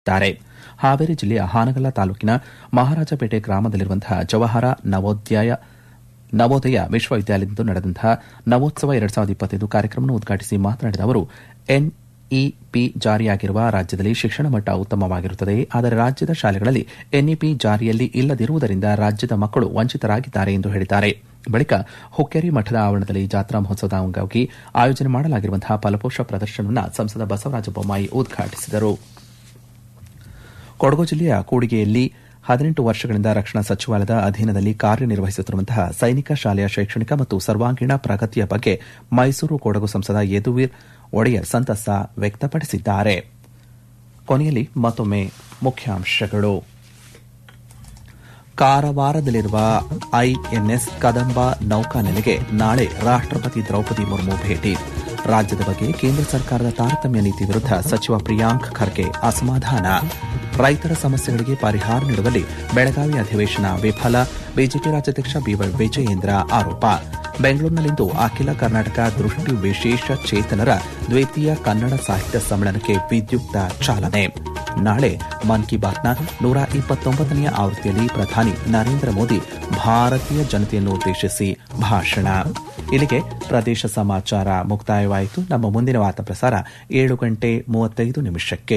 ದ್ದಾರೆ ಹಾವೇರಿ ಜಿಲ್ಲೆಯ ಹಾನಗಲ್ಲ ತಾಲೂಕಿನ ಮಹಾರಾಜಪೇಟೆ ಗ್ರಾಮದಲ್ಲಿರುವಂತಹ ಜವಾಹರ ನವೋದಯ ನವೋದಯ ವಿಶ್ವವಿದ್ಯಾಲಯದಿಂದ ನಡೆದಂತಹ ನವೋತ್ಸವ ಎರಡ್ ಸಾವಿರದ ಇಪ್ಪತ್ತೈದು ಕಾರ್ಯಕ್ರಮವನ್ನು ಉದ್ಘಾಟಿಸಿ ಮಾತನಾಡಿದ ಅವರು ಎನ್ಇಪಿ ಜಾರಿಯಾಗಿರುವ ರಾಜ್ಯದಲ್ಲಿ ಶಿಕ್ಷಣ ಮಟ್ಟ ಉತ್ತಮವಾಗಿರುತ್ತದೆ ಆದರೆ ರಾಜ್ಯದ ಶಾಲೆಗಳಲ್ಲಿ ಎನ್ಇಪಿ ಜಾರಿಯಲ್ಲಿ ಇಲ್ಲದಿರುವುದರಿಂದ ರಾಜ್ಯದ ಮಕ್ಕಳು ವಂಚಿತರಾಗಿದ್ದಾರೆ ಎಂದು ಹೇಳಿದ್ದಾರೆ ಬಳಿಕ ಹುಕ್ಕೇರಿ ಮಠದ ಆವರಣದಲ್ಲಿ ಜಾತ್ರಾ ಮಹೋತ್ಸವದ ಅಂಗವಾಗಿ ಆಯೋಜನೆ ಮಾಡಲಾಗಿರುವಂತಹ ಫಲಪುಷ್ಪ ಪ್ರದರ್ಶನವನ್ನು ಸಂಸದ ಬಸವರಾಜ ಬೊಮ್ಮಾಯಿ ಉದ್ಘಾಟಿಸಿದರು ಕೊಡಗು ಜಿಲ್ಲೆಯ ಕೂಡಿಗೆಯಲ್ಲಿ ಹದಿನೆಂಟು ವರ್ಷಗಳಿಂದ ರಕ್ಷಣಾ ಸಚಿವಾಲಯದ ಅಧೀನದಲ್ಲಿ ಕಾರ್ಯನಿರ್ವಹಿಸುತ್ತಿರುವಂತಹ ಸೈನಿಕ ಶಾಲೆಯ ಶೈಕ್ಷಣಿಕ ಮತ್ತು ಸರ್ವಾಂಗೀಣ ಪ್ರಗತಿಯ ಬಗ್ಗೆ ಮೈಸೂರು ಕೊಡಗು ಸಂಸದ ಯದುವೀರ್ ಒಡೆಯರ್ ಸಂತಸ ವ್ಯಕ್ತಪಡಿಸಿದ್ದಾರೆ ಕೊನೆಯಲ್ಲಿ ಮತ್ತೊಮ್ಮೆ ಮುಖ್ಯಾಂಶಗಳು ಕಾರವಾರದಲ್ಲಿರುವ ಐಎನ್ಎಸ್ ಕದಂಬ ನೌಕಾನೆಲೆಗೆ ನಾಳೆ ರಾಷ್ಟಪತಿ ದ್ರೌಪದಿ ಮುರ್ಮು ಭೇಟಿ ರಾಜ್ಯದ ಬಗ್ಗೆ ಕೇಂದ್ರ ಸರ್ಕಾರದ ತಾರತಮ್ಯ ನೀತಿ ವಿರುದ್ಧ ಸಚಿವ ಪ್ರಿಯಾಂಕ್ ಖರ್ಗೆ ಅಸಮಾಧಾನ ರೈತರ ಸಮಸ್ಯೆಗಳಿಗೆ ಪರಿಹಾರ ನೀಡುವಲ್ಲಿ ಬೆಳಗಾವಿ ಅಧಿವೇಶನ ವಿಫಲ ಬಿಜೆಪಿ ರಾಜ್ಯಾಧ್ಯಕ್ಷ ಬಿವೈ ವಿಜಯೇಂದ್ರ ಆರೋಪ ಬೆಂಗಳೂರಿನಲ್ಲಿಂದು ಅಖಿಲ ಕರ್ನಾಟಕ ದೃಷ್ಟಿ ವಿಶೇಷ ಚೇತನರ ದ್ವಿತೀಯ ಕನ್ನಡ ಸಾಹಿತ್ಯ ಸಮ್ಮೇಳನಕ್ಕೆ ವಿದ್ಯುಕ್ತ ಚಾಲನೆ ನಾಳೆ ಮನ್ ಕಿ ಬಾತ್ನ ನೂರ ಇಪ್ಪತ್ತೊಂಬತ್ತನೆಯ ಆವೃತ್ತಿಯಲ್ಲಿ ಪ್ರಧಾನಿ ನರೇಂದ್ರ ಮೋದಿ ಭಾರತೀಯ ಜನತೆಯನ್ನು ಉದ್ದೇಶಿಸಿ ಭಾಷಣ ಇಲ್ಲಿಗೆ ಪ್ರದೇಶ ಸಮಾಚಾರ ಮುಕ್ತಾಯವಾಯಿತು ನಮ್ಮ ಮುಂದಿನ ವಾರ್ತಾ ಪ್ರಸಾರ ಏಳು ಗಂಟೆ ಮೂವತ್ತೈದು ನಿಮಿಷಕ್ಕೆ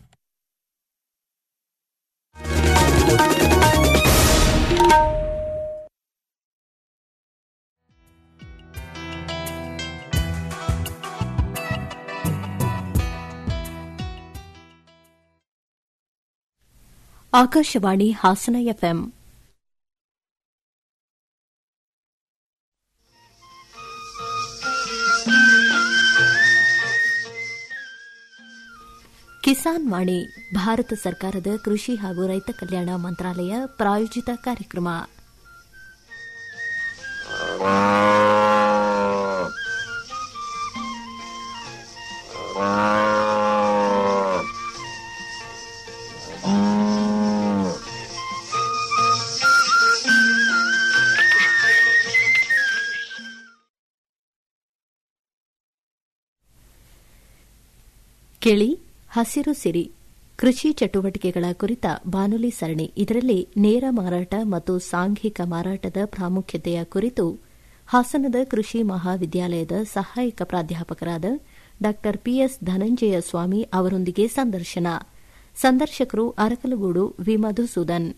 ಆಕಾಶವಾಣಿ ಹಾಸನ ಎಫ್ಎಂ ಕಿಸಾನ್ ವಾಣಿ ಭಾರತ ಸರ್ಕಾರದ ಕೃಷಿ ಹಾಗೂ ರೈತ ಕಲ್ಯಾಣ ಮಂತ್ರಾಲಯ ಪ್ರಾಯೋಜಿತ ಕಾರ್ಯಕ್ರಮ ಕೇಳಿ ಹಸಿರು ಸಿರಿ ಕೃಷಿ ಚಟುವಟಿಕೆಗಳ ಕುರಿತ ಬಾನುಲಿ ಸರಣಿ ಇದರಲ್ಲಿ ನೇರ ಮಾರಾಟ ಮತ್ತು ಸಾಂಘಿಕ ಮಾರಾಟದ ಪ್ರಾಮುಖ್ಯತೆಯ ಕುರಿತು ಹಾಸನದ ಕೃಷಿ ಮಹಾವಿದ್ಯಾಲಯದ ಸಹಾಯಕ ಪ್ರಾಧ್ಯಾಪಕರಾದ ಡಾ ಪಿಎಸ್ ಧನಂಜಯ ಸ್ವಾಮಿ ಅವರೊಂದಿಗೆ ಸಂದರ್ಶನ ಸಂದರ್ಶಕರು ಅರಕಲಗೂಡು ವಿ ಮಧುಸೂದನ್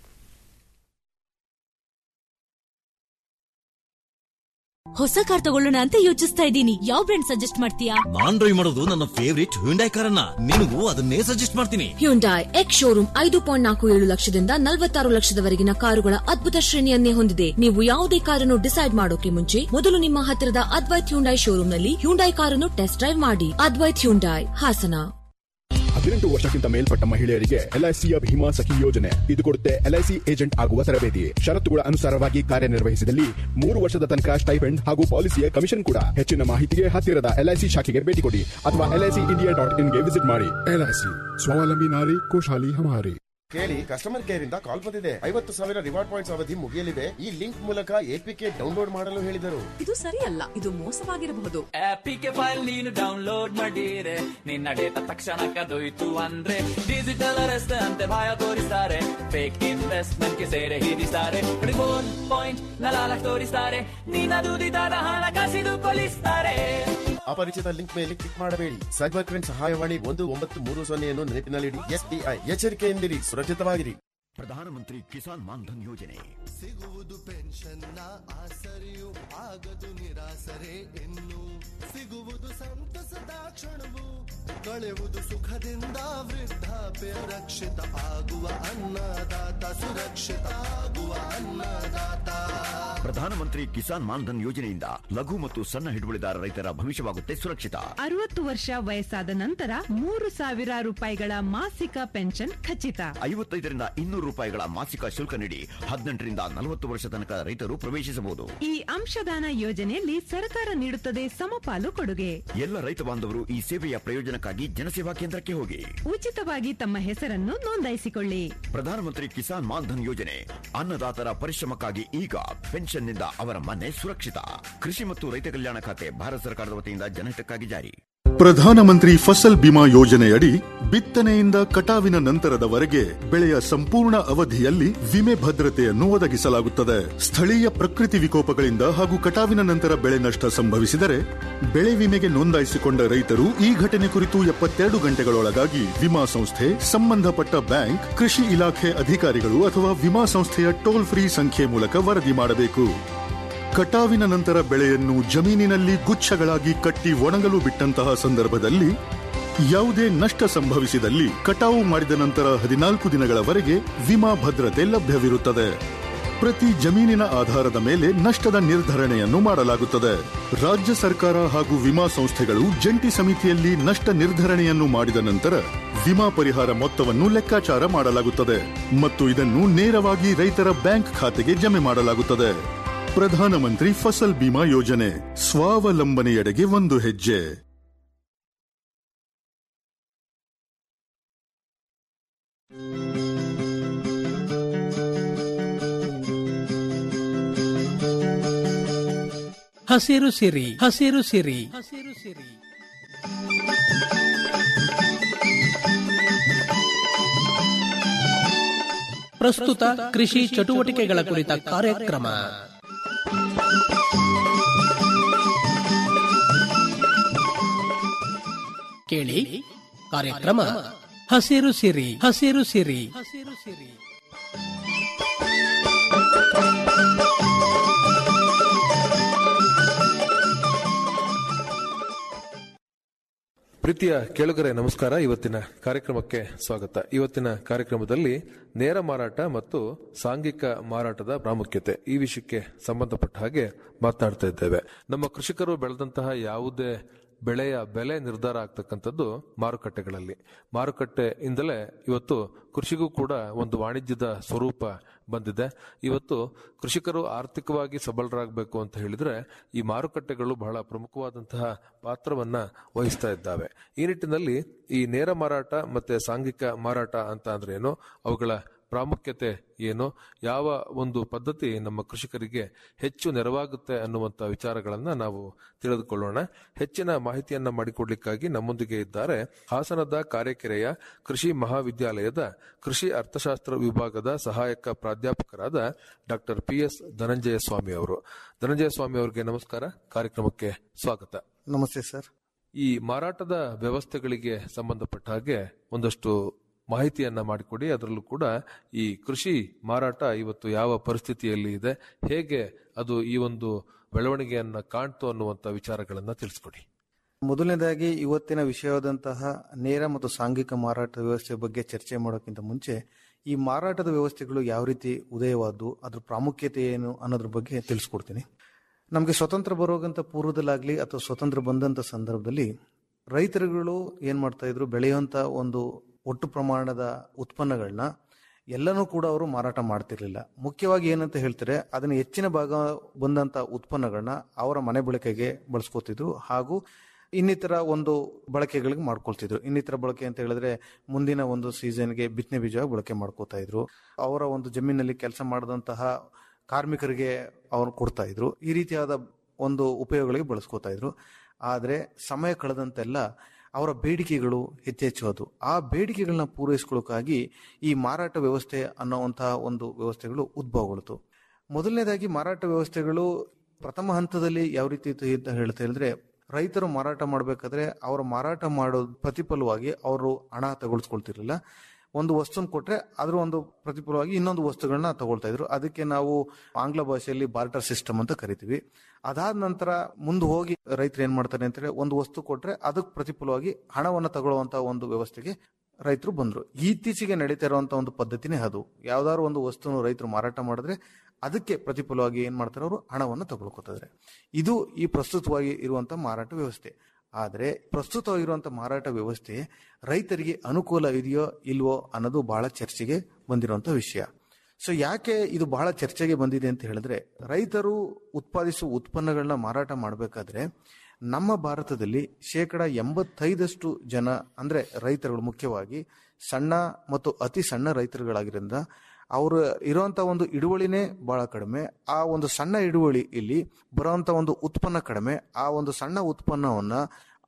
ಹೊಸ ಕಾರ್ ತಗೊಳ್ಳೋಣ ಅಂತ ಯೋಚಿಸ್ತಾ ಇದ್ದೀನಿ ಯಾವ ಬ್ರ್ಯಾಂಡ್ ಸಜೆಸ್ಟ್ ಮಾಡ್ತೀಯಾ ನಾನ್ ಡ್ರೈವ್ ಮಾಡೋದು ನನ್ನ ಫೇವರಿಟ್ ಹ್ಯುಂಡೈ ಕಾರನ್ನ ನಿನಗೂ ಅದನ್ನೇ ಸಜೆಸ್ಟ್ ಮಾಡ್ತೀನಿ ಹ್ಯುಂಡಾಯ್ ಎಕ್ಸ್ ಶೋರೂಮ್ ಐದು ಪಾಯಿಂಟ್ ನಾಲ್ಕು ಏಳು ಲಕ್ಷದಿಂದ ನಲವತ್ತಾರು ಲಕ್ಷದವರೆಗಿನ ಕಾರುಗಳ ಅದ್ಭುತ ಶ್ರೇಣಿಯನ್ನೇ ಹೊಂದಿದೆ ನೀವು ಯಾವುದೇ ಕಾರನ್ನು ಡಿಸೈಡ್ ಮಾಡೋಕೆ ಮುಂಚೆ ಮೊದಲು ನಿಮ್ಮ ಹತ್ತಿರದ ಅದ್ವೈತ್ ಹ್ಯುಂಡಾಯ್ ಶೋರೂಮ್ನಲ್ಲಿ ಹ್ಯುಂಡಾಯ್ ಕಾರನ್ನು ಟೆಸ್ಟ್ ಡ್ರೈವ್ ಮಾಡಿ ಅದ್ವೈತ್ ಹ್ಯುಂಡಾಯ್ ಹಾಸನ ಹದಿನೆಂಟು ವರ್ಷಕ್ಕಿಂತ ಮೇಲ್ಪಟ್ಟ ಮಹಿಳೆಯರಿಗೆ ಎಲ್ಐಸಿಯ ಭೀಮಾ ಸಖಿ ಯೋಜನೆ ಇದು ಕೊಡುತ್ತೆ ಎಲ್ಐಸಿ ಏಜೆಂಟ್ ಆಗುವ ತರಬೇತಿ ಷರತ್ತುಗಳ ಅನುಸಾರವಾಗಿ ಕಾರ್ಯನಿರ್ವಹಿಸಿದಲ್ಲಿ ಮೂರು ವರ್ಷದ ತನಕ ಸ್ಟೈಪೆಂಡ್ ಹಾಗೂ ಪಾಲಿಸಿಯ ಕಮಿಷನ್ ಕೂಡ ಹೆಚ್ಚಿನ ಮಾಹಿತಿಗೆ ಹತ್ತಿರದ ಎಲ್ಐಸಿ ಶಾಖೆಗೆ ಭೇಟಿ ಕೊಡಿ ಅಥವಾ ಎಲ್ಐಸಿ ಇಂಡಿಯಾ ಡಾಟ್ ಇನ್ಗೆ ವಿಸಿಟ್ ಮಾಡಿ ಎಲ್ಐಸಿ ಸ್ವಾವಲಂಬಿ ನಾರಿ ಖುಷಾಲಿ ಹಮಾರಿ ಕೇಳಿ ಕಸ್ಟಮರ್ ಕೇರ್ ಇಂದ ಕಾಲ್ ಬಂದಿದೆ ಐವತ್ತು ಸಾವಿರ ರಿವಾರ್ಡ್ ಪಾಯಿಂಟ್ಸ್ ಅವಧಿ ಮುಗಿಯಲಿದೆ ಈ ಲಿಂಕ್ ಮೂಲಕ ಎಪಿಕೆ ಡೌನ್ಲೋಡ್ ಮಾಡಲು ಹೇಳಿದರು ಇದು ಸರಿಯಲ್ಲ ಇದು ಮೋಸವಾಗಿರಬಹುದು ಆಪಿಗೆ ಫೈಲ್ ನೀನು ಡೌನ್ಲೋಡ್ ಮಾಡಿರೆ ನಿನ್ನ ಡೇಟಾ ತಕ್ಷಣ ಕದೊಯ್ತು ಅಂದ್ರೆ ಡಿಜಿಟಲ್ ಅರೆಸ್ಟ್ ಅಂತೆ ಭಯ ತೋರಿಸ್ತಾರೆ ಫೇಕ್ ಇನ್ವೆಸ್ಟ್ಮೆಂಟ್ ಗೆ ಸೇರೆ ಹಿಡಿಸ್ತಾರೆ ರಿಬೋನ್ ಪಾಯಿಂಟ್ ನಲಾಲಕ್ ತೋರಿಸ್ತಾರೆ ನಿನ್ನ ದುಡಿದಾದ ಹಣ ಕಸಿದು ಕೊಲಿಸ್ತಾರೆ ಅಪರಿಚಿತ ಲಿಂಕ್ ಮೇಲೆ ಕ್ಲಿಕ್ ಮಾಡಬೇಡಿ ಸೈಬರ್ ಕ್ರೈಮ್ ಸಹಾಯವಾಣಿ ಒಂದು ಒಂಬತ್ತು ಮೂರು ಸೊನ್ನೆಯನ್ನು ನೆನಪಿನಲ್ಲಿಡಿ ಎಸ್ಬಿಐ ಎಚ್ಚರಿಕೆಯಿಂದಿರಿ ಸುರಕ್ಷಿತವಾಗಿರಿ ಪ್ರಧಾನಮಂತ್ರಿ ಕಿಸಾನ್ ಮಾನ್ಧನ್ ಯೋಜನೆ ಸಿಗುವುದು ಪೆನ್ಷನ್ನ ಆಸರೆಯು ಆಗದು ನಿರಾಸರೆ ಇನ್ನು ಸಿಗುವುದು ಸಂತಸದ ಕ್ಷಣವು ಕಳೆಯುವುದು ಸುಖದಿಂದ ವೃದ್ಧಾಪ್ಯ ರಕ್ಷಿತ ಆಗುವ ಅನ್ನದಾತ ಸುರಕ್ಷಿತ ಆಗುವ ಅನ್ನದಾತ ಪ್ರಧಾನಮಂತ್ರಿ ಕಿಸಾನ್ ಮಾನ್ಧನ್ ಯೋಜನೆಯಿಂದ ಲಘು ಮತ್ತು ಸಣ್ಣ ಹಿಡುವಳಿದಾರ ರೈತರ ಭವಿಷ್ಯವಾಗುತ್ತೆ ಸುರಕ್ಷಿತ ಅರವತ್ತು ವರ್ಷ ವಯಸ್ಸಾದ ನಂತರ ಮೂರು ಸಾವಿರ ರೂಪಾಯಿಗಳ ಮಾಸಿಕ ಪೆನ್ಷನ್ ಖಚಿತ ಐವತ್ತೈದರಿಂದ ಇನ್ನೂರು ರೂಪಾಯಿಗಳ ಮಾಸಿಕ ಶುಲ್ಕ ನೀಡಿ ಹದಿನೆಂಟರಿಂದ ನಲವತ್ತು ವರ್ಷ ತನಕ ರೈತರು ಪ್ರವೇಶಿಸಬಹುದು ಈ ಅಂಶದಾನ ಯೋಜನೆಯಲ್ಲಿ ಸರ್ಕಾರ ನೀಡುತ್ತದೆ ಸಮಪಾಲು ಕೊಡುಗೆ ಎಲ್ಲ ರೈತ ಬಾಂಧವರು ಈ ಸೇವೆಯ ಪ್ರಯೋಜನಕ್ಕಾಗಿ ಜನಸೇವಾ ಕೇಂದ್ರಕ್ಕೆ ಹೋಗಿ ಉಚಿತವಾಗಿ ತಮ್ಮ ಹೆಸರನ್ನು ನೋಂದಾಯಿಸಿಕೊಳ್ಳಿ ಪ್ರಧಾನಮಂತ್ರಿ ಕಿಸಾನ್ ಮಾನ್ಧನ್ ಯೋಜನೆ ಅನ್ನದಾತರ ಪರಿಶ್ರಮಕ್ಕಾಗಿ ಈಗ ಪೆನ್ಷನ್ನಿಂದ ಅವರ ಮನೆ ಸುರಕ್ಷಿತ ಕೃಷಿ ಮತ್ತು ರೈತ ಕಲ್ಯಾಣ ಖಾತೆ ಭಾರತ ಸರ್ಕಾರದ ವತಿಯಿಂದ ಜನಹಿತಕ್ಕಾಗಿ ಜಾರಿ ಪ್ರಧಾನಮಂತ್ರಿ ಫಸಲ್ ಬಿಮಾ ಯೋಜನೆಯಡಿ ಬಿತ್ತನೆಯಿಂದ ಕಟಾವಿನ ನಂತರದವರೆಗೆ ಬೆಳೆಯ ಸಂಪೂರ್ಣ ಅವಧಿಯಲ್ಲಿ ವಿಮೆ ಭದ್ರತೆಯನ್ನು ಒದಗಿಸಲಾಗುತ್ತದೆ ಸ್ಥಳೀಯ ಪ್ರಕೃತಿ ವಿಕೋಪಗಳಿಂದ ಹಾಗೂ ಕಟಾವಿನ ನಂತರ ಬೆಳೆ ನಷ್ಟ ಸಂಭವಿಸಿದರೆ ಬೆಳೆ ವಿಮೆಗೆ ನೋಂದಾಯಿಸಿಕೊಂಡ ರೈತರು ಈ ಘಟನೆ ಕುರಿತು ಎಪ್ಪತ್ತೆರಡು ಗಂಟೆಗಳೊಳಗಾಗಿ ವಿಮಾ ಸಂಸ್ಥೆ ಸಂಬಂಧಪಟ್ಟ ಬ್ಯಾಂಕ್ ಕೃಷಿ ಇಲಾಖೆ ಅಧಿಕಾರಿಗಳು ಅಥವಾ ವಿಮಾ ಸಂಸ್ಥೆಯ ಟೋಲ್ ಫ್ರೀ ಸಂಖ್ಯೆ ಮೂಲಕ ವರದಿ ಮಾಡಬೇಕು ಕಟಾವಿನ ನಂತರ ಬೆಳೆಯನ್ನು ಜಮೀನಿನಲ್ಲಿ ಗುಚ್ಛಗಳಾಗಿ ಕಟ್ಟಿ ಒಣಗಲು ಬಿಟ್ಟಂತಹ ಸಂದರ್ಭದಲ್ಲಿ ಯಾವುದೇ ನಷ್ಟ ಸಂಭವಿಸಿದಲ್ಲಿ ಕಟಾವು ಮಾಡಿದ ನಂತರ ಹದಿನಾಲ್ಕು ದಿನಗಳವರೆಗೆ ವಿಮಾ ಭದ್ರತೆ ಲಭ್ಯವಿರುತ್ತದೆ ಪ್ರತಿ ಜಮೀನಿನ ಆಧಾರದ ಮೇಲೆ ನಷ್ಟದ ನಿರ್ಧರಣೆಯನ್ನು ಮಾಡಲಾಗುತ್ತದೆ ರಾಜ್ಯ ಸರ್ಕಾರ ಹಾಗೂ ವಿಮಾ ಸಂಸ್ಥೆಗಳು ಜಂಟಿ ಸಮಿತಿಯಲ್ಲಿ ನಷ್ಟ ನಿರ್ಧರಣೆಯನ್ನು ಮಾಡಿದ ನಂತರ ವಿಮಾ ಪರಿಹಾರ ಮೊತ್ತವನ್ನು ಲೆಕ್ಕಾಚಾರ ಮಾಡಲಾಗುತ್ತದೆ ಮತ್ತು ಇದನ್ನು ನೇರವಾಗಿ ರೈತರ ಬ್ಯಾಂಕ್ ಖಾತೆಗೆ ಜಮೆ ಮಾಡಲಾಗುತ್ತದೆ ಪ್ರಧಾನಮಂತ್ರಿ ಫಸಲ್ ಬಿಮಾ ಯೋಜನೆ ಸ್ವಾವಲಂಬನೆಯೆಡೆಗೆ ಒಂದು ಹೆಜ್ಜೆ ಹಸಿರು ಸಿರಿ ಹಸಿರು ಸಿರಿ ಹಸಿರು ಸಿರಿ ಪ್ರಸ್ತುತ ಕೃಷಿ ಚಟುವಟಿಕೆಗಳ ಕುರಿತ ಕಾರ್ಯಕ್ರಮ ಕೇಳಿ ಕಾರ್ಯಕ್ರಮ ಹಸಿರು ಸಿರಿ ಹಸಿರು ಸಿರಿ ಹಸಿರು ಸಿರಿ ಪ್ರೀತಿಯ ಕೇಳುಗರೆ ನಮಸ್ಕಾರ ಇವತ್ತಿನ ಕಾರ್ಯಕ್ರಮಕ್ಕೆ ಸ್ವಾಗತ ಇವತ್ತಿನ ಕಾರ್ಯಕ್ರಮದಲ್ಲಿ ನೇರ ಮಾರಾಟ ಮತ್ತು ಸಾಂಘಿಕ ಮಾರಾಟದ ಪ್ರಾಮುಖ್ಯತೆ ಈ ವಿಷಯಕ್ಕೆ ಸಂಬಂಧಪಟ್ಟ ಹಾಗೆ ಮಾತನಾಡ್ತಾ ಇದ್ದೇವೆ ನಮ್ಮ ಕೃಷಿಕರು ಬೆಳೆದಂತಹ ಯಾವುದೇ ಬೆಳೆಯ ಬೆಲೆ ನಿರ್ಧಾರ ಆಗ್ತಕ್ಕಂಥದ್ದು ಮಾರುಕಟ್ಟೆಗಳಲ್ಲಿ ಮಾರುಕಟ್ಟೆಯಿಂದಲೇ ಇವತ್ತು ಕೃಷಿಗೂ ಕೂಡ ಒಂದು ವಾಣಿಜ್ಯದ ಸ್ವರೂಪ ಬಂದಿದೆ ಇವತ್ತು ಕೃಷಿಕರು ಆರ್ಥಿಕವಾಗಿ ಸಬಲರಾಗಬೇಕು ಅಂತ ಹೇಳಿದ್ರೆ ಈ ಮಾರುಕಟ್ಟೆಗಳು ಬಹಳ ಪ್ರಮುಖವಾದಂತಹ ಪಾತ್ರವನ್ನ ವಹಿಸ್ತಾ ಇದ್ದಾವೆ ಈ ನಿಟ್ಟಿನಲ್ಲಿ ಈ ನೇರ ಮಾರಾಟ ಮತ್ತೆ ಸಾಂಘಿಕ ಮಾರಾಟ ಅಂತ ಅಂದ್ರೆ ಏನು ಅವುಗಳ ಪ್ರಾಮುಖ್ಯತೆ ಏನು ಯಾವ ಒಂದು ಪದ್ಧತಿ ನಮ್ಮ ಕೃಷಿಕರಿಗೆ ಹೆಚ್ಚು ನೆರವಾಗುತ್ತೆ ಅನ್ನುವಂಥ ವಿಚಾರಗಳನ್ನ ನಾವು ತಿಳಿದುಕೊಳ್ಳೋಣ ಹೆಚ್ಚಿನ ಮಾಹಿತಿಯನ್ನ ಮಾಡಿಕೊಡ್ಲಿಕ್ಕಾಗಿ ನಮ್ಮೊಂದಿಗೆ ಇದ್ದಾರೆ ಹಾಸನದ ಕಾರ್ಯಕೆರೆಯ ಕೃಷಿ ಮಹಾವಿದ್ಯಾಲಯದ ಕೃಷಿ ಅರ್ಥಶಾಸ್ತ್ರ ವಿಭಾಗದ ಸಹಾಯಕ ಪ್ರಾಧ್ಯಾಪಕರಾದ doctor P S Dhananjaya Swamy ಅವರು ಧನಂಜಯ ಸ್ವಾಮಿ ಅವರಿಗೆ ನಮಸ್ಕಾರ ಕಾರ್ಯಕ್ರಮಕ್ಕೆ ಸ್ವಾಗತ ನಮಸ್ತೆ ಸರ್ ಈ ಮಾರಾಟದ ವ್ಯವಸ್ಥೆಗಳಿಗೆ ಸಂಬಂಧಪಟ್ಟ ಹಾಗೆ ಒಂದಷ್ಟು ಮಾಹಿತಿಯನ್ನ ಮಾಡಿಕೊಡಿ ಅದರಲ್ಲೂ ಕೂಡ ಈ ಕೃಷಿ ಮಾರಾಟ ಇವತ್ತು ಯಾವ ಪರಿಸ್ಥಿತಿಯಲ್ಲಿ ಇದೆ ಹೇಗೆ ಅದು ಈ ಒಂದು ಬೆಳವಣಿಗೆಯನ್ನ ಕಾಣ್ತು ಅನ್ನುವಂತ ವಿಚಾರಗಳನ್ನ ತಿಳಿಸ್ಕೊಡಿ ಮೊದಲನೇದಾಗಿ ಇವತ್ತಿನ ವಿಷಯವಾದಂತಹ ನೇರ ಮತ್ತು ಸಾಂಘಿಕ ಮಾರಾಟ ವ್ಯವಸ್ಥೆ ಬಗ್ಗೆ ಚರ್ಚೆ ಮಾಡೋಕ್ಕಿಂತ ಮುಂಚೆ ಈ ಮಾರಾಟದ ವ್ಯವಸ್ಥೆಗಳು ಯಾವ ರೀತಿ ಉದಯವಾದ್ದು ಅದ್ರ ಪ್ರಾಮುಖ್ಯತೆ ಏನು ಅನ್ನೋದ್ರ ಬಗ್ಗೆ ತಿಳಿಸ್ಕೊಡ್ತೀನಿ ನಮಗೆ ಸ್ವತಂತ್ರ ಬರೋಗಂತ ಪೂರ್ವದಲ್ಲಾಗ್ಲಿ ಅಥವಾ ಸ್ವತಂತ್ರ ಬಂದಂತ ಸಂದರ್ಭದಲ್ಲಿ ರೈತರುಗಳು ಏನ್ ಮಾಡ್ತಾ ಇದ್ರು ಬೆಳೆಯುವಂತ ಒಂದು ಒಟ್ಟು ಪ್ರಮಾಣದ ಉತ್ಪನ್ನಗಳನ್ನ ಎಲ್ಲನೂ ಕೂಡ ಅವರು ಮಾರಾಟ ಮಾಡ್ತಿರ್ಲಿಲ್ಲ ಮುಖ್ಯವಾಗಿ ಏನಂತ ಹೇಳ್ತಾರೆ ಅದನ್ನ ಹೆಚ್ಚಿನ ಭಾಗ ಬಂದಂತ ಉತ್ಪನ್ನಗಳನ್ನ ಅವರ ಮನೆ ಬಳಕೆಗೆ ಬಳಸ್ಕೊತಿದ್ರು ಹಾಗೂ ಇನ್ನಿತರ ಒಂದು ಬಳಕೆಗಳಿಗೆ ಮಾಡ್ಕೊಳ್ತಿದ್ರು ಇನ್ನಿತರ ಬಳಕೆ ಅಂತ ಹೇಳಿದ್ರೆ ಮುಂದಿನ ಒಂದು ಸೀಸನ್ಗೆ ಬಿತ್ತನೆ ಬೀಜ ಬಳಕೆ ಮಾಡ್ಕೋತಾ ಇದ್ರು ಅವರ ಒಂದು ಜಮೀನಲ್ಲಿ ಕೆಲಸ ಮಾಡಿದಂತಹ ಕಾರ್ಮಿಕರಿಗೆ ಅವ್ರು ಕೊಡ್ತಾ ಇದ್ರು ಈ ರೀತಿಯಾದ ಒಂದು ಉಪಯೋಗಗಳಿಗೆ ಬಳಸ್ಕೋತಾ ಇದ್ರು ಆದರೆ ಸಮಯ ಕಳೆದಂತೆಲ್ಲ ಅವರ ಬೇಡಿಕೆಗಳು ಹೆಚ್ಚೆಚ್ಚುವುದು ಆ ಬೇಡಿಕೆಗಳನ್ನ ಪೂರೈಸ್ಕೊಳ್ಳೋಕ್ಕಾಗಿ ಈ ಮಾರಾಟ ವ್ಯವಸ್ಥೆ ಅನ್ನುವಂತಹ ಒಂದು ವ್ಯವಸ್ಥೆಗಳು ಉದ್ಭವಗೊಳ್ತು ಮೊದಲನೇದಾಗಿ ಮಾರಾಟ ವ್ಯವಸ್ಥೆಗಳು ಪ್ರಥಮ ಹಂತದಲ್ಲಿ ಯಾವ ರೀತಿ ಇತ್ತು ಅಂತ ಹೇಳ್ತಾ ಹೇಳಿದ್ರೆ ರೈತರು ಮಾರಾಟ ಮಾಡಬೇಕಾದ್ರೆ ಅವರು ಮಾರಾಟ ಮಾಡೋ ಪ್ರತಿಫಲವಾಗಿ ಅವರು ಹಣ ತಗೊಳ್ಸ್ಕೊಳ್ತಿರ್ಲಿಲ್ಲ ಒಂದು ವಸ್ತುನ ಕೊಟ್ರೆ ಅದ್ರ ಒಂದು ಪ್ರತಿಫಲವಾಗಿ ಇನ್ನೊಂದು ವಸ್ತುಗಳನ್ನ ತಗೊಳ್ತಾ ಇದ್ರು ಅದಕ್ಕೆ ನಾವು ಆಂಗ್ಲ ಭಾಷೆಯಲ್ಲಿ ಬಾರ್ಟರ್ ಸಿಸ್ಟಮ್ ಅಂತ ಕರಿತೀವಿ ಅದಾದ ನಂತರ ಮುಂದೆ ಹೋಗಿ ರೈತರು ಏನ್ ಮಾಡ್ತಾರೆ ಅಂತೇಳಿ ಒಂದು ವಸ್ತು ಕೊಟ್ರೆ ಅದಕ್ಕೆ ಪ್ರತಿಫಲವಾಗಿ ಹಣವನ್ನು ತಗೊಳ್ಳುವಂತ ಒಂದು ವ್ಯವಸ್ಥೆಗೆ ರೈತರು ಬಂದ್ರು ಇತ್ತೀಚೆಗೆ ನಡೀತಾ ಇರುವಂತ ಒಂದು ಪದ್ಧತಿನೇ ಅದು ಯಾವ್ದಾದ್ರು ಒಂದು ವಸ್ತುನ ರೈತರು ಮಾರಾಟ ಮಾಡಿದ್ರೆ ಅದಕ್ಕೆ ಪ್ರತಿಫಲವಾಗಿ ಏನ್ ಮಾಡ್ತಾರೆ ಅವರು ಹಣವನ್ನು ತಗೊಳ್ಕೊತಾರೆ ಇದು ಈ ಪ್ರಸ್ತುತವಾಗಿ ಇರುವಂತ ಮಾರಾಟ ವ್ಯವಸ್ಥೆ ಆದರೆ ಪ್ರಸ್ತುತವಾಗಿರುವಂತ ಮಾರಾಟ ವ್ಯವಸ್ಥೆ ರೈತರಿಗೆ ಅನುಕೂಲ ಇದೆಯೋ ಇಲ್ವೋ ಅನ್ನೋದು ಬಹಳ ಚರ್ಚೆಗೆ ಬಂದಿರುವಂತ ವಿಷಯ ಸೊ ಯಾಕೆ ಇದು ಬಹಳ ಚರ್ಚೆಗೆ ಬಂದಿದೆ ಅಂತ ಹೇಳಿದ್ರೆ ರೈತರು ಉತ್ಪಾದಿಸುವ ಉತ್ಪನ್ನಗಳನ್ನ ಮಾರಾಟ ಮಾಡಬೇಕಾದ್ರೆ ನಮ್ಮ ಭಾರತದಲ್ಲಿ ಶೇಕಡ ಎಂಬತ್ತೈದಷ್ಟು ಜನ ಅಂದ್ರೆ ರೈತರುಗಳು ಮುಖ್ಯವಾಗಿ ಸಣ್ಣ ಮತ್ತು ಅತಿ ಸಣ್ಣ ರೈತರುಗಳಾಗಿರೋದ್ರಿಂದ ಅವರು ಇರುವಂತ ಒಂದು ಇಳುವಳಿನೇ ಬಹಳ ಕಡಿಮೆ ಆ ಒಂದು ಸಣ್ಣ ಇಳುವಳಿ ಇಲ್ಲಿ ಬರುವಂತ ಒಂದು ಉತ್ಪನ್ನ ಕಡಿಮೆ ಆ ಒಂದು ಸಣ್ಣ ಉತ್ಪನ್ನವನ್ನ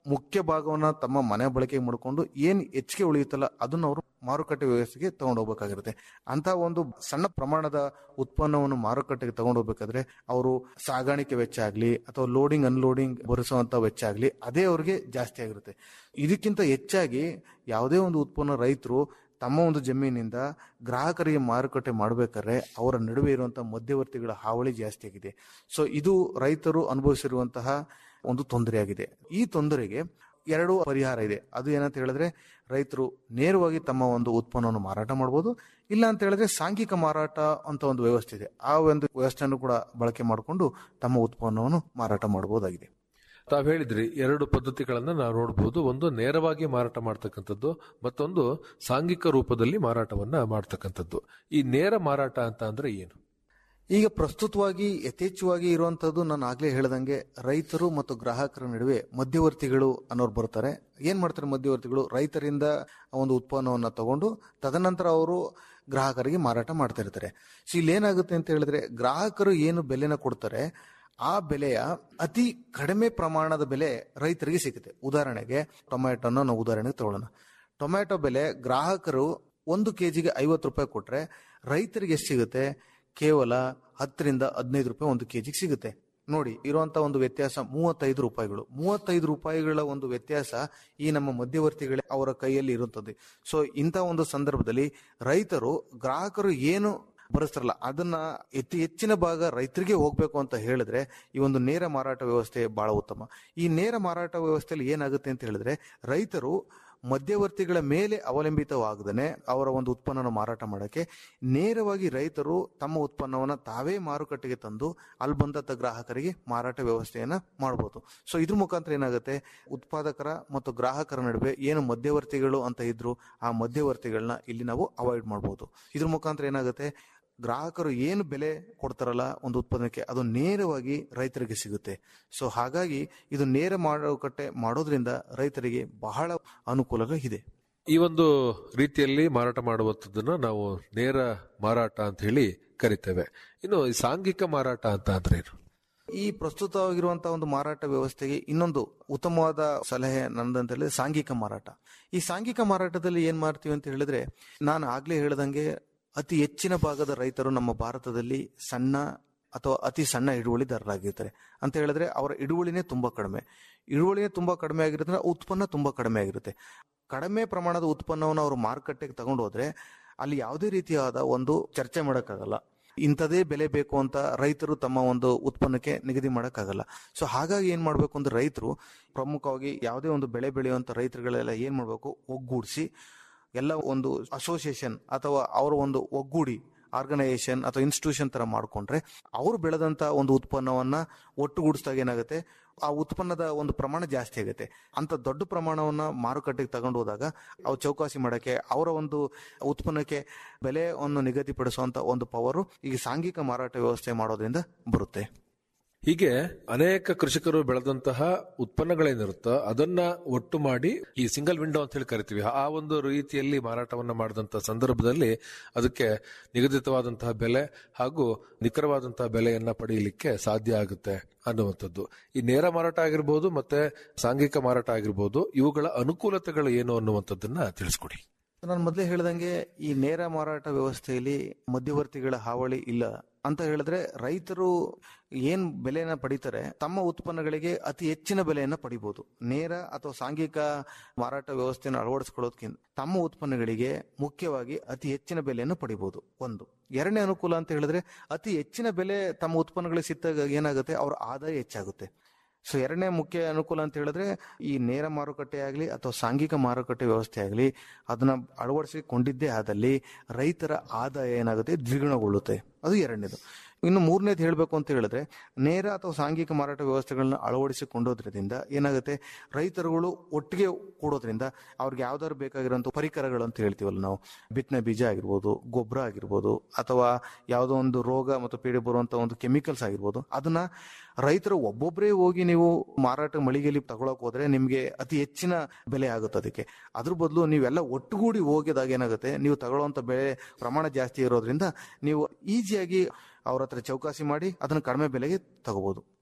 ಮುಖ್ಯ ಭಾಗವನ್ನ ತಮ್ಮ ಮನೆ ಬಳಕೆಗೆ ಮಾಡಿಕೊಂಡು ಏನ್ ಹೆಚ್ಚಿಗೆ ಉಳಿಯುತ್ತಲ್ಲ ಅದನ್ನ ಅವರು ಮಾರುಕಟ್ಟೆ ವ್ಯವಸ್ಥೆಗೆ ತಗೊಂಡು ಹೋಗ್ಬೇಕಾಗಿರುತ್ತೆ ಅಂತ ಒಂದು ಸಣ್ಣ ಪ್ರಮಾಣದ ಉತ್ಪನ್ನವನ್ನು ಮಾರುಕಟ್ಟೆಗೆ ತಗೊಂಡು ಹೋಗ್ಬೇಕಾದ್ರೆ ಅವರು ಸಾಗಾಣಿಕೆ ವೆಚ್ಚ ಆಗ್ಲಿ ಅಥವಾ ಲೋಡಿಂಗ್ ಅನ್ಲೋಡಿಂಗ್ ಭರಿಸುವಂತ ವೆಚ್ಚ ಆಗ್ಲಿ ಅದೇ ಅವ್ರಿಗೆ ಜಾಸ್ತಿ ಆಗಿರುತ್ತೆ ಇದಕ್ಕಿಂತ ಹೆಚ್ಚಾಗಿ ಯಾವುದೇ ಒಂದು ಉತ್ಪನ್ನ ರೈತರು ತಮ್ಮ ಒಂದು ಜಮೀನಿಂದ ಗ್ರಾಹಕರಿಗೆ ಮಾರುಕಟ್ಟೆ ಮಾಡಬೇಕಾದ್ರೆ ಅವರ ನಡುವೆ ಇರುವಂತಹ ಮಧ್ಯವರ್ತಿಗಳ ಹಾವಳಿ ಜಾಸ್ತಿ ಆಗಿದೆ ಸೊ ಇದು ರೈತರು ಅನುಭವಿಸಿರುವಂತಹ ಒಂದು ತೊಂದರೆಯಾಗಿದೆ ಈ ತೊಂದರೆಗೆ ಎರಡು ಪರಿಹಾರ ಇದೆ ಅದು ಏನಂತ ಹೇಳಿದ್ರೆ ರೈತರು ನೇರವಾಗಿ ತಮ್ಮ ಒಂದು ಉತ್ಪನ್ನವನ್ನು ಮಾರಾಟ ಮಾಡಬಹುದು ಇಲ್ಲ ಅಂತ ಹೇಳಿದ್ರೆ ಸಾಂಘಿಕ ಮಾರಾಟ ಅಂತ ಒಂದು ವ್ಯವಸ್ಥೆ ಇದೆ ಆ ಒಂದು ವ್ಯವಸ್ಥೆಯನ್ನು ಕೂಡ ಬಳಕೆ ಮಾಡಿಕೊಂಡು ತಮ್ಮ ಉತ್ಪನ್ನವನ್ನು ಮಾರಾಟ ಮಾಡಬಹುದಾಗಿದೆ ತಾವು ಹೇಳಿದ್ರಿ ಎರಡು ಪದ್ಧತಿಗಳನ್ನ ನಾವು ನೋಡಬಹುದು ಒಂದು ನೇರವಾಗಿ ಮಾರಾಟ ಮಾಡ್ತಕ್ಕಂಥದ್ದು ಮತ್ತೊಂದು ಸಾಂಘಿಕ ರೂಪದಲ್ಲಿ ಮಾರಾಟವನ್ನ ಮಾಡ್ತಕ್ಕಂಥದ್ದು ಈ ನೇರ ಮಾರಾಟ ಅಂತ ಅಂದ್ರೆ ಏನು ಈಗ ಪ್ರಸ್ತುತವಾಗಿ ಯಥೇಚ್ಛವಾಗಿ ಇರುವಂತದ್ದು ನಾನು ಆಗ್ಲೇ ಹೇಳ್ದಂಗೆ ರೈತರು ಮತ್ತು ಗ್ರಾಹಕರ ನಡುವೆ ಮಧ್ಯವರ್ತಿಗಳು ಅನ್ನೋರು ಬರ್ತಾರೆ ಏನ್ ಮಾಡ್ತಾರೆ ಮಧ್ಯವರ್ತಿಗಳು ರೈತರಿಂದ ಒಂದು ಉತ್ಪನ್ನವನ್ನ ತಗೊಂಡು ತದನಂತರ ಅವರು ಗ್ರಾಹಕರಿಗೆ ಮಾರಾಟ ಮಾಡ್ತಾ ಇರ್ತಾರೆ ಸೊ ಇಲ್ಲಿ ಏನಾಗುತ್ತೆ ಅಂತ ಹೇಳಿದ್ರೆ ಗ್ರಾಹಕರು ಏನು ಬೆಲೆನ ಕೊಡ್ತಾರೆ ಆ ಬೆಲೆಯ ಅತಿ ಕಡಿಮೆ ಪ್ರಮಾಣದ ಬೆಲೆ ರೈತರಿಗೆ ಸಿಗುತ್ತೆ ಉದಾಹರಣೆಗೆ ಟೊಮ್ಯಾಟೋನ ನಾವು ಉದಾಹರಣೆಗೆ ತಗೊಳ್ಳೋಣ ಟೊಮ್ಯಾಟೊ ಬೆಲೆ ಗ್ರಾಹಕರು ಒಂದು ಕೆಜಿಗೆ ಐವತ್ತು ರೂಪಾಯಿ ಕೊಟ್ರೆ ರೈತರಿಗೆ ಎಷ್ಟು ಸಿಗುತ್ತೆ ಕೇವಲ ಹತ್ತರಿಂದ ಹದಿನೈದು ರೂಪಾಯಿ ಒಂದು ಕೆಜಿಗೆ ಸಿಗುತ್ತೆ ನೋಡಿ ಇರುವಂತ ಒಂದು ವ್ಯತ್ಯಾಸ ಮೂವತ್ತೈದು ರೂಪಾಯಿಗಳು ಮೂವತ್ತೈದು ರೂಪಾಯಿಗಳ ಒಂದು ವ್ಯತ್ಯಾಸ ಈ ನಮ್ಮ ಮಧ್ಯವರ್ತಿಗಳೇ ಅವರ ಕೈಯಲ್ಲಿ ಇರುತ್ತದೆ ಸೊ ಇಂಥ ಒಂದು ಸಂದರ್ಭದಲ್ಲಿ ರೈತರು ಗ್ರಾಹಕರು ಏನು ಬರೆಸ್ತಾರಲ್ಲ ಅದನ್ನ ಅತಿ ಹೆಚ್ಚಿನ ಭಾಗ ರೈತರಿಗೆ ಹೋಗ್ಬೇಕು ಅಂತ ಹೇಳಿದ್ರೆ ಈ ಒಂದು ನೇರ ಮಾರಾಟ ವ್ಯವಸ್ಥೆ ಬಹಳ ಉತ್ತಮ ಈ ನೇರ ಮಾರಾಟ ವ್ಯವಸ್ಥೆಯಲ್ಲಿ ಏನಾಗುತ್ತೆ ಅಂತ ಹೇಳಿದ್ರೆ ರೈತರು ಮಧ್ಯವರ್ತಿಗಳ ಮೇಲೆ ಅವಲಂಬಿತವಾಗದೇ ಅವರ ಒಂದು ಉತ್ಪನ್ನನ ಮಾರಾಟ ಮಾಡಕ್ಕೆ ನೇರವಾಗಿ ರೈತರು ತಮ್ಮ ಉತ್ಪನ್ನವನ್ನ ತಾವೇ ಮಾರುಕಟ್ಟೆಗೆ ತಂದು ಅಲ್ಲಿ ಬಂದಂತ ಗ್ರಾಹಕರಿಗೆ ಮಾರಾಟ ವ್ಯವಸ್ಥೆಯನ್ನ ಮಾಡಬಹುದು ಸೊ ಇದ್ರ ಮುಖಾಂತರ ಏನಾಗುತ್ತೆ ಉತ್ಪಾದಕರ ಮತ್ತು ಗ್ರಾಹಕರ ನಡುವೆ ಏನು ಮಧ್ಯವರ್ತಿಗಳು ಅಂತ ಇದ್ರು ಆ ಮಧ್ಯವರ್ತಿಗಳನ್ನ ಇಲ್ಲಿ ನಾವು ಅವಾಯ್ಡ್ ಮಾಡಬಹುದು ಇದ್ರ ಮುಖಾಂತರ ಏನಾಗುತ್ತೆ ಗ್ರಾಹಕರು ಏನು ಬೆಲೆ ಕೊಡ್ತಾರಲ್ಲ ಒಂದು ಉತ್ಪನ್ನಕ್ಕೆ ಅದು ನೇರವಾಗಿ ರೈತರಿಗೆ ಸಿಗುತ್ತೆ ಸೊ ಹಾಗಾಗಿ ಇದು ನೇರ ಮಾರುಕಟ್ಟೆ ಮಾಡೋದ್ರಿಂದ ರೈತರಿಗೆ ಬಹಳ ಅನುಕೂಲಗಳು ಇದೆ ಈ ಒಂದು ರೀತಿಯಲ್ಲಿ ಮಾರಾಟ ಮಾಡುವಂಥದ್ದನ್ನ ನಾವು ನೇರ ಮಾರಾಟ ಅಂತ ಹೇಳಿ ಕರಿತೇವೆ ಇನ್ನು ಈ ಸಾಂಘಿಕ ಮಾರಾಟ ಅಂತ ಅಂದ್ರೆ ಏನು ಈ ಪ್ರಸ್ತುತವಾಗಿರುವಂತಹ ಒಂದು ಮಾರಾಟ ವ್ಯವಸ್ಥೆಗೆ ಇನ್ನೊಂದು ಉತ್ತಮವಾದ ಸಲಹೆ ನಂದಂತ ಹೇಳಿದ್ರೆ ಸಾಂಘಿಕ ಮಾರಾಟ ಈ ಸಾಂಘಿಕ ಮಾರಾಟದಲ್ಲಿ ಏನ್ ಮಾಡ್ತೀವಿ ಅಂತ ಹೇಳಿದ್ರೆ ನಾನು ಆಗ್ಲೇ ಹೇಳ್ದಂಗೆ ಅತಿ ಹೆಚ್ಚಿನ ಭಾಗದ ರೈತರು ನಮ್ಮ ಭಾರತದಲ್ಲಿ ಸಣ್ಣ ಅಥವಾ ಅತಿ ಸಣ್ಣ ಹಿಡುವಳಿದಾರರಾಗಿರ್ತಾರೆ ಅಂತ ಹೇಳಿದ್ರೆ ಅವರ ಹಿಡುವಳಿನೇ ತುಂಬಾ ಕಡಿಮೆ ಇಳುವಳಿನೇ ತುಂಬಾ ಕಡಿಮೆ ಆಗಿರುತ್ತೆ ಉತ್ಪನ್ನ ತುಂಬಾ ಕಡಿಮೆ ಆಗಿರುತ್ತೆ ಕಡಿಮೆ ಪ್ರಮಾಣದ ಉತ್ಪನ್ನವನ್ನು ಅವರು ಮಾರುಕಟ್ಟೆಗೆ ತಗೊಂಡು ಹೋದ್ರೆ ಅಲ್ಲಿ ಯಾವುದೇ ರೀತಿಯಾದ ಒಂದು ಚರ್ಚೆ ಮಾಡೋಕ್ಕಾಗಲ್ಲ ಇಂಥದೇ ಬೆಲೆ ಬೇಕು ಅಂತ ರೈತರು ತಮ್ಮ ಒಂದು ಉತ್ಪನ್ನಕ್ಕೆ ನಿಗದಿ ಮಾಡೋಕ್ಕಾಗಲ್ಲ ಸೊ ಹಾಗಾಗಿ ಏನ್ ಮಾಡ್ಬೇಕು ಅಂದ್ರೆ ರೈತರು ಪ್ರಮುಖವಾಗಿ ಯಾವುದೇ ಒಂದು ಬೆಳೆ ಬೆಳೆಯುವಂತ ರೈತರುಗಳೆಲ್ಲ ಏನ್ ಮಾಡ್ಬೇಕು ಒಗ್ಗೂಡಿಸಿ ಎಲ್ಲ ಒಂದು ಅಸೋಸಿಯೇಷನ್ ಅಥವಾ ಅವರ ಒಂದು ಒಗ್ಗೂಡಿ ಆರ್ಗನೈಸೇಷನ್ ಅಥವಾ ಇನ್ಸ್ಟಿಟ್ಯೂಷನ್ ತರ ಮಾಡ್ಕೊಂಡ್ರೆ ಅವರು ಬೆಳೆದಂತ ಒಂದು ಉತ್ಪನ್ನವನ್ನ ಒಟ್ಟುಗೂಡಿಸಿದಾಗ ಏನಾಗುತ್ತೆ ಆ ಉತ್ಪನ್ನದ ಒಂದು ಪ್ರಮಾಣ ಜಾಸ್ತಿ ಆಗುತ್ತೆ ಅಂತ ದೊಡ್ಡ ಪ್ರಮಾಣವನ್ನ ಮಾರುಕಟ್ಟೆಗೆ ತಗೊಂಡು ಹೋದಾಗ ಅವು ಚೌಕಾಸಿ ಮಾಡಕ್ಕೆ ಅವರ ಒಂದು ಉತ್ಪನ್ನಕ್ಕೆ ಬೆಲೆಯನ್ನು ನಿಗದಿಪಡಿಸುವಂತ ಒಂದು ಪವರು ಈಗ ಸಾಂಘಿಕ ಮಾರಾಟ ವ್ಯವಸ್ಥೆ ಮಾಡೋದ್ರಿಂದ ಬರುತ್ತೆ ಹೀಗೆ ಅನೇಕ ಕೃಷಿಕರು ಬೆಳೆದಂತಹ ಉತ್ಪನ್ನಗಳೇನಿರುತ್ತೋ ಅದನ್ನ ಒಟ್ಟು ಮಾಡಿ ಈ ಸಿಂಗಲ್ ವಿಂಡೋ ಅಂತ ಹೇಳಿ ಕರಿತೀವಿ ಆ ಒಂದು ರೀತಿಯಲ್ಲಿ ಮಾರಾಟವನ್ನ ಮಾಡಿದಂತಹ ಸಂದರ್ಭದಲ್ಲಿ ಅದಕ್ಕೆ ನಿಗದಿತವಾದಂತಹ ಬೆಲೆ ಹಾಗೂ ನಿಖರವಾದಂತಹ ಬೆಲೆಯನ್ನ ಪಡೆಯಲಿಕ್ಕೆ ಸಾಧ್ಯ ಆಗುತ್ತೆ ಅನ್ನುವಂಥದ್ದು ಈ ನೇರ ಮಾರಾಟ ಆಗಿರ್ಬೋದು ಮತ್ತೆ ಸಾಂಘಿಕ ಮಾರಾಟ ಆಗಿರ್ಬೋದು ಇವುಗಳ ಅನುಕೂಲತೆಗಳು ಏನು ಅನ್ನುವಂಥದ್ದನ್ನ ತಿಳಿಸ್ಕೊಡಿ ನಾನು ಮೊದಲೇ ಹೇಳ್ದಂಗೆ ಈ ನೇರ ಮಾರಾಟ ವ್ಯವಸ್ಥೆಯಲ್ಲಿ ಮಧ್ಯವರ್ತಿಗಳ ಹಾವಳಿ ಇಲ್ಲ ಅಂತ ಹೇಳಿದ್ರೆ ರೈತರು ಏನ್ ಬೆಲೆಯನ್ನ ಪಡಿತಾರೆ ತಮ್ಮ ಉತ್ಪನ್ನಗಳಿಗೆ ಅತಿ ಹೆಚ್ಚಿನ ಬೆಲೆಯನ್ನ ಪಡಿಬಹುದು ನೇರ ಅಥವಾ ಸಾಂಘಿಕ ಮಾರಾಟ ವ್ಯವಸ್ಥೆಯನ್ನು ಅಳವಡಿಸಿಕೊಳ್ಳೋದಕ್ಕಿಂತ ತಮ್ಮ ಉತ್ಪನ್ನಗಳಿಗೆ ಮುಖ್ಯವಾಗಿ ಅತಿ ಹೆಚ್ಚಿನ ಬೆಲೆಯನ್ನು ಪಡಿಬಹುದು ಒಂದು ಎರಡನೇ ಅನುಕೂಲ ಅಂತ ಹೇಳಿದ್ರೆ ಅತಿ ಹೆಚ್ಚಿನ ಬೆಲೆ ತಮ್ಮ ಉತ್ಪನ್ನಗಳಿಗೆ ಸಿಕ್ಕಾಗ ಏನಾಗುತ್ತೆ ಅವರ ಆದಾಯ ಹೆಚ್ಚಾಗುತ್ತೆ ಸೊ ಎರಡನೇ ಮುಖ್ಯ ಅನುಕೂಲ ಅಂತ ಹೇಳಿದ್ರೆ ಈ ನೇರ ಮಾರುಕಟ್ಟೆ ಆಗಲಿ ಅಥವಾ ಸಾಂಘಿಕ ಮಾರುಕಟ್ಟೆ ವ್ಯವಸ್ಥೆ ಆಗಲಿ ಅದನ್ನ ಅಳವಡಿಸಿಕೊಂಡಿದ್ದೇ ಆದಲ್ಲಿ ರೈತರ ಆದಾಯ ಏನಾಗುತ್ತೆ ದ್ವಿಗುಣಗೊಳ್ಳುತ್ತೆ ಅದು ಎರಡನೇದು ಇನ್ನು ಮೂರನೇದು ಹೇಳಬೇಕು ಅಂತ ಹೇಳಿದ್ರೆ ನೇರ ಅಥವಾ ಸಾಂಘಿಕ ಮಾರಾಟ ವ್ಯವಸ್ಥೆಗಳನ್ನ ಅಳವಡಿಸಿಕೊಂಡೋದ್ರಿಂದ ಏನಾಗುತ್ತೆ ರೈತರುಗಳು ಒಟ್ಟಿಗೆ ಕೂಡೋದ್ರಿಂದ ಅವ್ರಿಗೆ ಯಾವ್ದಾದ್ರು ಬೇಕಾಗಿರೋಂಥ ಪರಿಕರಗಳು ಅಂತ ಹೇಳ್ತೀವಲ್ಲ ನಾವು ಬಿತ್ತನೆ ಬೀಜ ಆಗಿರ್ಬೋದು ಗೊಬ್ಬರ ಆಗಿರ್ಬೋದು ಅಥವಾ ಯಾವುದೋ ಒಂದು ರೋಗ ಮತ್ತು ಪೀಡೆ ಬರುವಂತ ಒಂದು ಕೆಮಿಕಲ್ಸ್ ಆಗಿರ್ಬೋದು ಅದನ್ನ ರೈತರು ಒಬ್ಬೊಬ್ಬರೇ ಹೋಗಿ ನೀವು ಮಾರಾಟ ಮಳಿಗೆಯಲ್ಲಿ ತಗೊಳಕ್ ಹೋದ್ರೆ ನಿಮ್ಗೆ ಅತಿ ಹೆಚ್ಚಿನ ಬೆಲೆ ಆಗುತ್ತೆ ಅದಕ್ಕೆ ಅದ್ರ ಬದಲು ನೀವೆಲ್ಲ ಒಟ್ಟುಗೂಡಿ ಹೋಗಿದಾಗ ಏನಾಗುತ್ತೆ ನೀವು ತಗೊಳ್ಳುವಂತ ಬೆಳೆ ಪ್ರಮಾಣ ಜಾಸ್ತಿ ಇರೋದ್ರಿಂದ ನೀವು ಈಸಿಯಾಗಿ ಅವ್ರ ಹತ್ರ ಚೌಕಾಸಿ ಮಾಡಿ ಅದನ್ನ ಕಡಿಮೆ ಬೆಲೆಗೆ ತಗೋಬಹುದು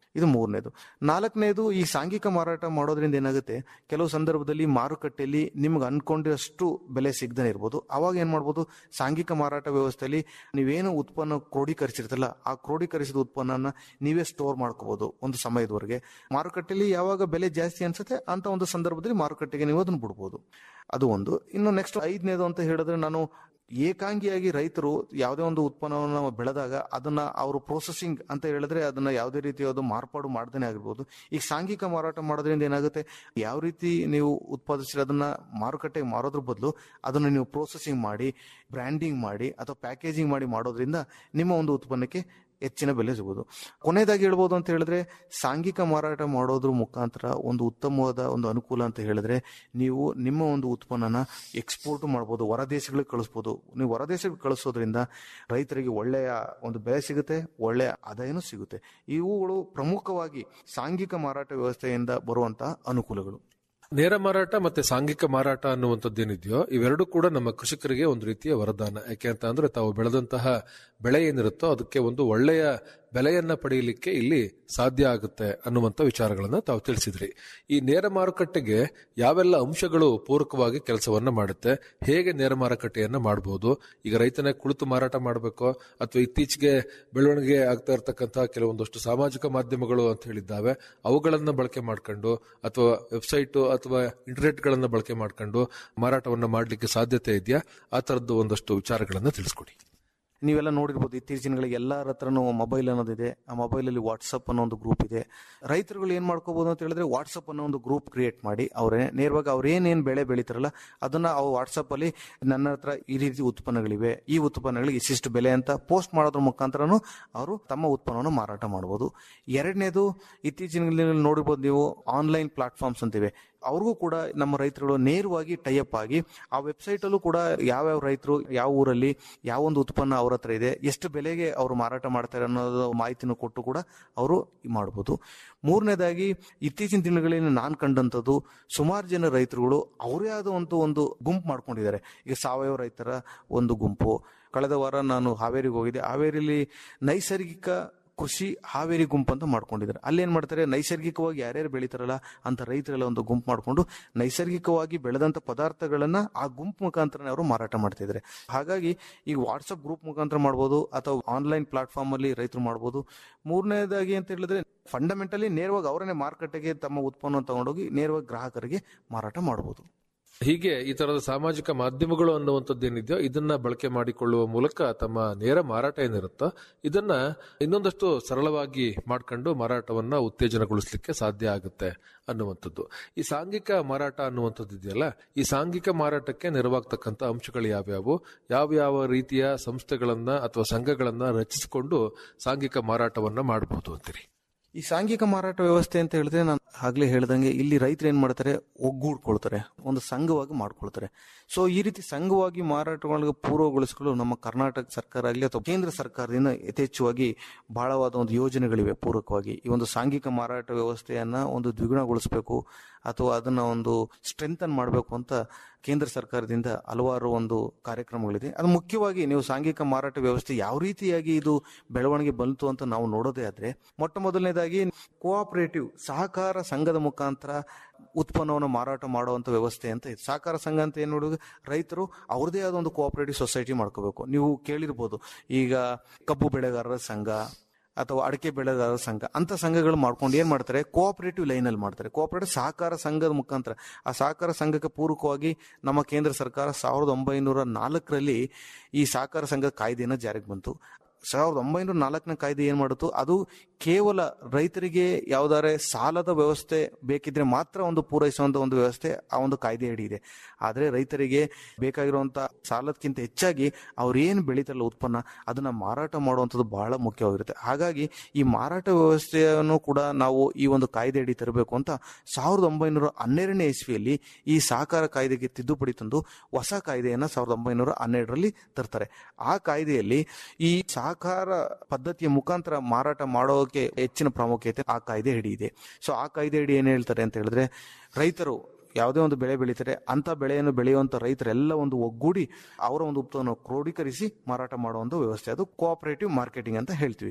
ಇದು ಮೂರನೇದು ನಾಲ್ಕನೇದು ಈ ಸಾಂಘಿಕ ಮಾರಾಟ ಮಾಡೋದ್ರಿಂದ ಏನಾಗುತ್ತೆ ಕೆಲವು ಸಂದರ್ಭದಲ್ಲಿ ಮಾರುಕಟ್ಟೆಯಲ್ಲಿ ನಿಮ್ಗೆ ಅನ್ಕೊಂಡಿರಷ್ಟು ಬೆಲೆ ಸಿಗದೇ ಇರ್ಬೋದು ಅವಾಗ ಏನ್ ಮಾಡ್ಬೋದು ಸಾಂಘಿಕ ಮಾರಾಟ ವ್ಯವಸ್ಥೆಯಲ್ಲಿ ನೀವೇನು ಉತ್ಪನ್ನ ಕ್ರೋಢೀಕರಿಸಿರ್ತಲ್ಲ ಆ ಕ್ರೋಢೀಕರಿಸಿದ ಉತ್ಪನ್ನನ ನೀವೇ ಸ್ಟೋರ್ ಮಾಡ್ಕೋಬಹುದು ಒಂದು ಸಮಯದವರೆಗೆ ಮಾರುಕಟ್ಟೆಯಲ್ಲಿ ಯಾವಾಗ ಬೆಲೆ ಜಾಸ್ತಿ ಅನ್ಸುತ್ತೆ ಅಂತ ಒಂದು ಸಂದರ್ಭದಲ್ಲಿ ಮಾರುಕಟ್ಟೆಗೆ ನೀವು ಅದನ್ನ ಬಿಡ್ಬೋದು ಅದು ಒಂದು ಇನ್ನು ನೆಕ್ಸ್ಟ್ ಐದನೇದು ಅಂತ ಹೇಳಿದ್ರೆ ನಾನು ಏಕಾಂಗಿಯಾಗಿ ರೈತರು ಯಾವುದೇ ಒಂದು ಉತ್ಪನ್ನವನ್ನು ಬೆಳೆದಾಗ ಅದನ್ನ ಅವರು ಪ್ರೊಸೆಸಿಂಗ್ ಅಂತ ಹೇಳಿದ್ರೆ ಅದನ್ನ ಯಾವುದೇ ರೀತಿಯಾದ ಮಾರ್ಪಾಡು ಮಾಡ್ದೇನೆ ಆಗಿರ್ಬೋದು ಈಗ ಸಾಂಘಿಕ ಮಾರಾಟ ಮಾಡೋದ್ರಿಂದ ಏನಾಗುತ್ತೆ ಯಾವ ರೀತಿ ನೀವು ಉತ್ಪಾದಿಸಿದ್ರೆ ಅದನ್ನ ಮಾರುಕಟ್ಟೆಗೆ ಮಾರೋದ್ರ ಬದಲು ಅದನ್ನ ನೀವು ಪ್ರೊಸೆಸಿಂಗ್ ಮಾಡಿ ಬ್ರ್ಯಾಂಡಿಂಗ್ ಮಾಡಿ ಅಥವಾ ಪ್ಯಾಕೇಜಿಂಗ್ ಮಾಡಿ ಮಾಡೋದ್ರಿಂದ ನಿಮ್ಮ ಒಂದು ಉತ್ಪನ್ನಕ್ಕೆ ಹೆಚ್ಚಿನ ಬೆಲೆ ಸಿಗೋದು ಕೊನೆಯದಾಗಿ ಹೇಳ್ಬೋದು ಅಂತ ಹೇಳಿದ್ರೆ ಸಾಂಘಿಕ ಮಾರಾಟ ಮಾಡೋದ್ರ ಮುಖಾಂತರ ಒಂದು ಉತ್ತಮವಾದ ಒಂದು ಅನುಕೂಲ ಅಂತ ಹೇಳಿದ್ರೆ ನೀವು ನಿಮ್ಮ ಒಂದು ಉತ್ಪನ್ನನ ಎಕ್ಸ್ಪೋರ್ಟ್ ಮಾಡ್ಬೋದು ಹೊರದೇಶಗಳಿಗೆ ಕಳಿಸ್ಬೋದು ನೀವು ಹೊರದೇಶಗಳಿಗೆ ಕಳಿಸೋದ್ರಿಂದ ರೈತರಿಗೆ ಒಳ್ಳೆಯ ಒಂದು ಬೆಲೆ ಸಿಗುತ್ತೆ ಒಳ್ಳೆಯ ಆದಾಯನೂ ಸಿಗುತ್ತೆ ಇವುಗಳು ಪ್ರಮುಖವಾಗಿ ಸಾಂಘಿಕ ಮಾರಾಟ ವ್ಯವಸ್ಥೆಯಿಂದ ಬರುವಂತಹ ಅನುಕೂಲಗಳು ನೇರ ಮಾರಾಟ ಮತ್ತೆ ಸಾಂಘಿಕ ಮಾರಾಟ ಅನ್ನುವಂಥದ್ದೇನಿದೆಯೋ ಇವೆರಡೂ ಕೂಡ ನಮ್ಮ ಕೃಷಿಕರಿಗೆ ಒಂದು ರೀತಿಯ ವರದಾನ ಯಾಕೆ ಅಂತ ಅಂದ್ರೆ ತಾವು ಬೆಳೆದಂತಹ ಬೆಳೆ ಏನಿರುತ್ತೋ ಅದಕ್ಕೆ ಒಂದು ಒಳ್ಳೆಯ ಬೆಲೆಯನ್ನ ಪಡೆಯಲಿಕ್ಕೆ ಇಲ್ಲಿ ಸಾಧ್ಯ ಆಗುತ್ತೆ ಅನ್ನುವಂಥ ವಿಚಾರಗಳನ್ನ ತಾವು ತಿಳಿಸಿದ್ರಿ ಈ ನೇರ ಮಾರುಕಟ್ಟೆಗೆ ಯಾವೆಲ್ಲ ಅಂಶಗಳು ಪೂರಕವಾಗಿ ಕೆಲಸವನ್ನ ಮಾಡುತ್ತೆ ಹೇಗೆ ನೇರ ಮಾರುಕಟ್ಟೆಯನ್ನ ಮಾಡಬಹುದು ಈಗ ರೈತನ ಕುಳಿತು ಮಾರಾಟ ಮಾಡಬೇಕೋ ಅಥವಾ ಇತ್ತೀಚೆಗೆ ಬೆಳವಣಿಗೆ ಆಗ್ತಾ ಇರತಕ್ಕಂತಹ ಕೆಲವೊಂದಷ್ಟು ಸಾಮಾಜಿಕ ಮಾಧ್ಯಮಗಳು ಅಂತ ಹೇಳಿದ್ದಾವೆ ಅವುಗಳನ್ನ ಬಳಕೆ ಮಾಡ್ಕೊಂಡು ಅಥವಾ ವೆಬ್ಸೈಟ್ ಅಥವಾ ಇಂಟರ್ನೆಟ್ ಗಳನ್ನ ಬಳಕೆ ಮಾಡ್ಕೊಂಡು ಮಾರಾಟವನ್ನ ಮಾಡಲಿಕ್ಕೆ ಸಾಧ್ಯತೆ ಇದೆಯಾ ಆ ತರದ್ದು ಒಂದಷ್ಟು ವಿಚಾರಗಳನ್ನ ತಿಳಿಸ್ಕೊಡಿ ನೀವೆಲ್ಲ ನೋಡಿರ್ಬೋದು ಇತ್ತೀಚಿನ ದಿನಗಳಿಗೆ ಎಲ್ಲರ ಹತ್ರನೂ ಮೊಬೈಲ್ ಅನ್ನೋದಿದೆ ಆ ಮೊಬೈಲಲ್ಲಿ ವಾಟ್ಸಪ್ ಅನ್ನೋ ಒಂದು ಗ್ರೂಪ್ ಇದೆ ರೈತರುಗಳು ಏನ್ ಮಾಡ್ಕೋಬಹುದು ಅಂತ ಹೇಳಿದ್ರೆ ವಾಟ್ಸಪ್ ಅನ್ನೋ ಒಂದು ಗ್ರೂಪ್ ಕ್ರಿಯೇಟ್ ಮಾಡಿ ಅವರೇ ನೇರವಾಗಿ ಅವ್ರೇನೇನ್ ಬೆಳೆ ಬೆಳಿತಾರಲ್ಲ ಅದನ್ನ ಅವ್ರು ವಾಟ್ಸಪ್ ಅಲ್ಲಿ ನನ್ನ ಹತ್ರ ಈ ರೀತಿ ಉತ್ಪನ್ನಗಳಿವೆ ಈ ಉತ್ಪನ್ನಗಳಿಗೆ ಇಷ್ಟಿಷ್ಟು ಬೆಲೆ ಅಂತ ಪೋಸ್ಟ್ ಮಾಡೋದ್ರ ಮುಖಾಂತರನು ಅವರು ತಮ್ಮ ಉತ್ಪನ್ನವನ್ನು ಮಾರಾಟ ಮಾಡಬಹುದು ಎರಡನೇದು ಇತ್ತೀಚಿನ ದಿನಗಳಲ್ಲಿ ನೋಡಿರ್ಬೋದು ನೀವು ಆನ್ಲೈನ್ ಪ್ಲಾಟ್ಫಾರ್ಮ್ಸ್ ಅಂತಿವೆ ಅವ್ರಿಗೂ ಕೂಡ ನಮ್ಮ ರೈತರುಗಳು ನೇರವಾಗಿ ಟೈಅಪ್ ಆಗಿ ಆ ವೆಬ್ಸೈಟ್ ಅಲ್ಲೂ ಕೂಡ ಯಾವ್ಯಾವ ರೈತರು ಯಾವ ಊರಲ್ಲಿ ಯಾವ ಒಂದು ಉತ್ಪನ್ನ ಅವ್ರ ಹತ್ರ ಇದೆ ಎಷ್ಟು ಬೆಲೆಗೆ ಅವರು ಮಾರಾಟ ಮಾಡ್ತಾರೆ ಅನ್ನೋದು ಮಾಹಿತಿನೂ ಕೊಟ್ಟು ಕೂಡ ಅವರು ಮಾಡಬಹುದು ಮೂರನೇದಾಗಿ ಇತ್ತೀಚಿನ ದಿನಗಳಲ್ಲಿ ನಾನು ಕಂಡಂಥದ್ದು ಸುಮಾರು ಜನ ರೈತರುಗಳು ಅವರೇ ಆದ ಒಂದು ಒಂದು ಗುಂಪು ಮಾಡ್ಕೊಂಡಿದ್ದಾರೆ ಈಗ ಸಾವಯವ ರೈತರ ಒಂದು ಗುಂಪು ಕಳೆದ ವಾರ ನಾನು ಹಾವೇರಿಗೆ ಹೋಗಿದ್ದೆ ಹಾವೇರಿಲಿ ನೈಸರ್ಗಿಕ ಕೃಷಿ ಹಾವೇರಿ ಗುಂಪು ಅಂತ ಮಾಡ್ಕೊಂಡಿದ್ದಾರೆ ಅಲ್ಲಿ ಏನ್ ಮಾಡ್ತಾರೆ ನೈಸರ್ಗಿಕವಾಗಿ ಯಾರ್ಯಾರು ಬೆಳಿತಾರಲ್ಲ ಅಂತ ರೈತರೆಲ್ಲ ಒಂದು ಗುಂಪು ಮಾಡ್ಕೊಂಡು ನೈಸರ್ಗಿಕವಾಗಿ ಬೆಳೆದಂತ ಪದಾರ್ಥಗಳನ್ನ ಆ ಗುಂಪು ಮುಖಾಂತರ ಅವರು ಮಾರಾಟ ಮಾಡ್ತಿದ್ದಾರೆ ಹಾಗಾಗಿ ಈಗ ವಾಟ್ಸಪ್ ಗ್ರೂಪ್ ಮುಖಾಂತರ ಮಾಡ್ಬೋದು ಅಥವಾ ಆನ್ಲೈನ್ ಪ್ಲಾಟ್ಫಾರ್ಮ್ ಅಲ್ಲಿ ರೈತರು ಮಾಡ್ಬೋದು ಮೂರನೇದಾಗಿ ಅಂತ ಹೇಳಿದ್ರೆ ಫಂಡಮೆಂಟಲಿ ನೇರವಾಗಿ ಅವರನ್ನೇ ಮಾರುಕಟ್ಟೆಗೆ ತಮ್ಮ ಉತ್ಪನ್ನ ತಗೊಂಡೋಗಿ ನೇರವಾಗಿ ಗ್ರಾಹಕರಿಗೆ ಮಾರಾಟ ಮಾಡಬಹುದು ಹೀಗೆ ಈ ತರದ ಸಾಮಾಜಿಕ ಮಾಧ್ಯಮಗಳು ಅನ್ನುವಂಥದ್ದು ಏನಿದೆಯೋ ಇದನ್ನ ಬಳಕೆ ಮಾಡಿಕೊಳ್ಳುವ ಮೂಲಕ ತಮ್ಮ ನೇರ ಮಾರಾಟ ಏನಿರುತ್ತೋ ಇದನ್ನ ಇನ್ನೊಂದಷ್ಟು ಸರಳವಾಗಿ ಮಾಡ್ಕೊಂಡು ಮಾರಾಟವನ್ನ ಉತ್ತೇಜನಗೊಳಿಸಲಿಕ್ಕೆ ಸಾಧ್ಯ ಆಗುತ್ತೆ ಅನ್ನುವಂಥದ್ದು ಈ ಸಾಂಘಿಕ ಮಾರಾಟ ಅನ್ನುವಂಥದ್ದು ಇದೆಯಲ್ಲ ಈ ಸಾಂಘಿಕ ಮಾರಾಟಕ್ಕೆ ನೆರವಾಗ್ತಕ್ಕಂಥ ಅಂಶಗಳು ಯಾವ್ಯಾವು ಯಾವ್ಯಾವ ರೀತಿಯ ಸಂಸ್ಥೆಗಳನ್ನ ಅಥವಾ ಸಂಘಗಳನ್ನ ರಚಿಸಿಕೊಂಡು ಸಾಂಘಿಕ ಮಾರಾಟವನ್ನ ಮಾಡಬಹುದು ಅಂತೀರಿ ಈ ಸಾಂಘಿಕ ಮಾರಾಟ ವ್ಯವಸ್ಥೆ ಅಂತ ಹೇಳಿದ್ರೆ ನಾನು ಆಗ್ಲೇ ಹೇಳ್ದಂಗೆ ಇಲ್ಲಿ ರೈತರು ಏನ್ ಮಾಡ್ತಾರೆ ಒಗ್ಗೂಡ್ಕೊಳ್ತಾರೆ ಒಂದು ಸಂಘವಾಗಿ ಮಾಡ್ಕೊಳ್ತಾರೆ ಸೊ ಈ ರೀತಿ ಸಂಘವಾಗಿ ಮಾರಾಟಗಳಿಗೆ ಪೂರ್ವಗೊಳಿಸಲು ನಮ್ಮ ಕರ್ನಾಟಕ ಸರ್ಕಾರ ಆಗಲಿ ಅಥವಾ ಕೇಂದ್ರ ಸರ್ಕಾರದಿಂದ ಯಥೇಚ್ಛವಾಗಿ ಬಹಳವಾದ ಒಂದು ಯೋಜನೆಗಳಿವೆ ಪೂರಕವಾಗಿ ಈ ಒಂದು ಸಾಂಘಿಕ ಮಾರಾಟ ವ್ಯವಸ್ಥೆಯನ್ನ ಒಂದು ದ್ವಿಗುಣಗೊಳಿಸಬೇಕು ಅಥವಾ ಅದನ್ನ ಒಂದು ಸ್ಟ್ರೆಂಥನ್ ಮಾಡಬೇಕು ಅಂತ ಕೇಂದ್ರ ಸರ್ಕಾರದಿಂದ ಹಲವಾರು ಒಂದು ಕಾರ್ಯಕ್ರಮಗಳಿದೆ ಅದು ಮುಖ್ಯವಾಗಿ ನೀವು ಸಾಂಘಿಕ ಮಾರಾಟ ವ್ಯವಸ್ಥೆ ಯಾವ ರೀತಿಯಾಗಿ ಇದು ಬೆಳವಣಿಗೆ ಬಂತು ಅಂತ ನಾವು ನೋಡೋದೇ ಆದ್ರೆ ಮೊಟ್ಟ ಮೊದಲನೇದಾಗಿ ಕೋಆಪರೇಟಿವ್ ಸಹಕಾರ ಸಂಘದ ಮುಖಾಂತರ ಉತ್ಪನ್ನವನ್ನು ಮಾರಾಟ ಮಾಡುವಂತ ವ್ಯವಸ್ಥೆ ಅಂತ ಇದೆ ಸಹಕಾರ ಸಂಘ ಅಂತ ಏನ್ ನೋಡಿದ್ರೆ ರೈತರು ಅವ್ರದೇ ಆದ ಒಂದು ಕೋಆಪರೇಟಿವ್ ಸೊಸೈಟಿ ಮಾಡ್ಕೋಬೇಕು ನೀವು ಕೇಳಿರ್ಬೋದು ಈಗ ಕಬ್ಬು ಬೆಳೆಗಾರರ ಸಂಘ ಅಥವಾ ಅಡಿಕೆ ಬೆಳೆಗಾರರ ಸಂಘ ಅಂತ ಸಂಘಗಳು ಮಾಡ್ಕೊಂಡು ಏನ್ ಮಾಡ್ತಾರೆ ಕೋಆಪರೇಟಿವ್ ಲೈನ್ ಅಲ್ಲಿ ಮಾಡ್ತಾರೆ ಕೋಆಪರೇಟಿವ್ ಸಹಕಾರ ಸಂಘದ ಮುಖಾಂತರ ಆ ಸಹಕಾರ ಸಂಘಕ್ಕೆ ಪೂರಕವಾಗಿ ನಮ್ಮ ಕೇಂದ್ರ ಸರ್ಕಾರ ಸಾವಿರದ ಒಂಬೈನೂರ ನಾಲ್ಕರಲ್ಲಿ ಈ ಸಹಕಾರ ಸಂಘದ ಕಾಯ್ದೆಯನ್ನು ಜಾರಿಗೆ ಬಂತು ಸಾವಿರದ ಒಂಬೈನೂರ ನಾಲ್ಕನೇ ಕಾಯ್ದೆ ಏನ್ ಮಾಡಿತು ಅದು ಕೇವಲ ರೈತರಿಗೆ ಯಾವ್ದಾರೆ ಸಾಲದ ವ್ಯವಸ್ಥೆ ಬೇಕಿದ್ರೆ ಮಾತ್ರ ಒಂದು ಪೂರೈಸುವಂತ ಒಂದು ವ್ಯವಸ್ಥೆ ಆ ಒಂದು ಕಾಯ್ದೆ ಅಡಿ ಇದೆ ಆದ್ರೆ ರೈತರಿಗೆ ಬೇಕಾಗಿರುವಂತ ಸಾಲದಕ್ಕಿಂತ ಹೆಚ್ಚಾಗಿ ಅವ್ರು ಏನ್ ಬೆಳೀತಾರಲ್ಲ ಉತ್ಪನ್ನ ಅದನ್ನ ಮಾರಾಟ ಮಾಡುವಂಥದ್ದು ಬಹಳ ಮುಖ್ಯವಾಗಿರುತ್ತೆ ಹಾಗಾಗಿ ಈ ಮಾರಾಟ ವ್ಯವಸ್ಥೆಯನ್ನು ಕೂಡ ನಾವು ಈ ಒಂದು ಕಾಯ್ದೆ ಅಡಿ ತರಬೇಕು ಅಂತ ಸಾವಿರದ ಒಂಬೈನೂರ ಹನ್ನೆರಡನೇ ಇಸ್ವಿಯಲ್ಲಿ ಈ ಸಹಕಾರ ಕಾಯ್ದೆಗೆ ತಿದ್ದುಪಡಿ ತಂದು ಹೊಸ ಕಾಯ್ದೆಯನ್ನ ಸಾವಿರದ ಒಂಬೈನೂರ ಹನ್ನೆರಡರಲ್ಲಿ ತರ್ತಾರೆ ಆ ಕಾಯ್ದೆಯಲ್ಲಿ ಈ ಸಹಕಾರ ಪದ್ಧತಿಯ ಮುಖಾಂತರ ಮಾರಾಟ ಮಾಡೋಕೆ ಹೆಚ್ಚಿನ ಪ್ರಾಮುಖ್ಯತೆ ಆ ಕಾಯ್ದೆ ಹಿಡಿಯಿದೆ ಸೊ ಆ ಕಾಯ್ದೆ ಹಿಡಿ ಏನ್ ಹೇಳ್ತಾರೆ ಅಂತ ಹೇಳಿದ್ರೆ ರೈತರು ಯಾವುದೇ ಒಂದು ಬೆಳೆ ಬೆಳೀತಾರೆ ಅಂತ ಬೆಳೆಯನ್ನು ಬೆಳೆಯುವಂತ ರೈತರೆಲ್ಲ ಒಂದು ಒಗ್ಗೂಡಿ ಅವರ ಒಂದು ಉತ್ಪನ್ನ ಕ್ರೋಢೀಕರಿಸಿ ಮಾರಾಟ ಮಾಡುವಂತ ವ್ಯವಸ್ಥೆ ಅದು ಕೋಆಪರೇಟಿವ್ ಮಾರ್ಕೆಟಿಂಗ್ ಅಂತ ಹೇಳ್ತೀವಿ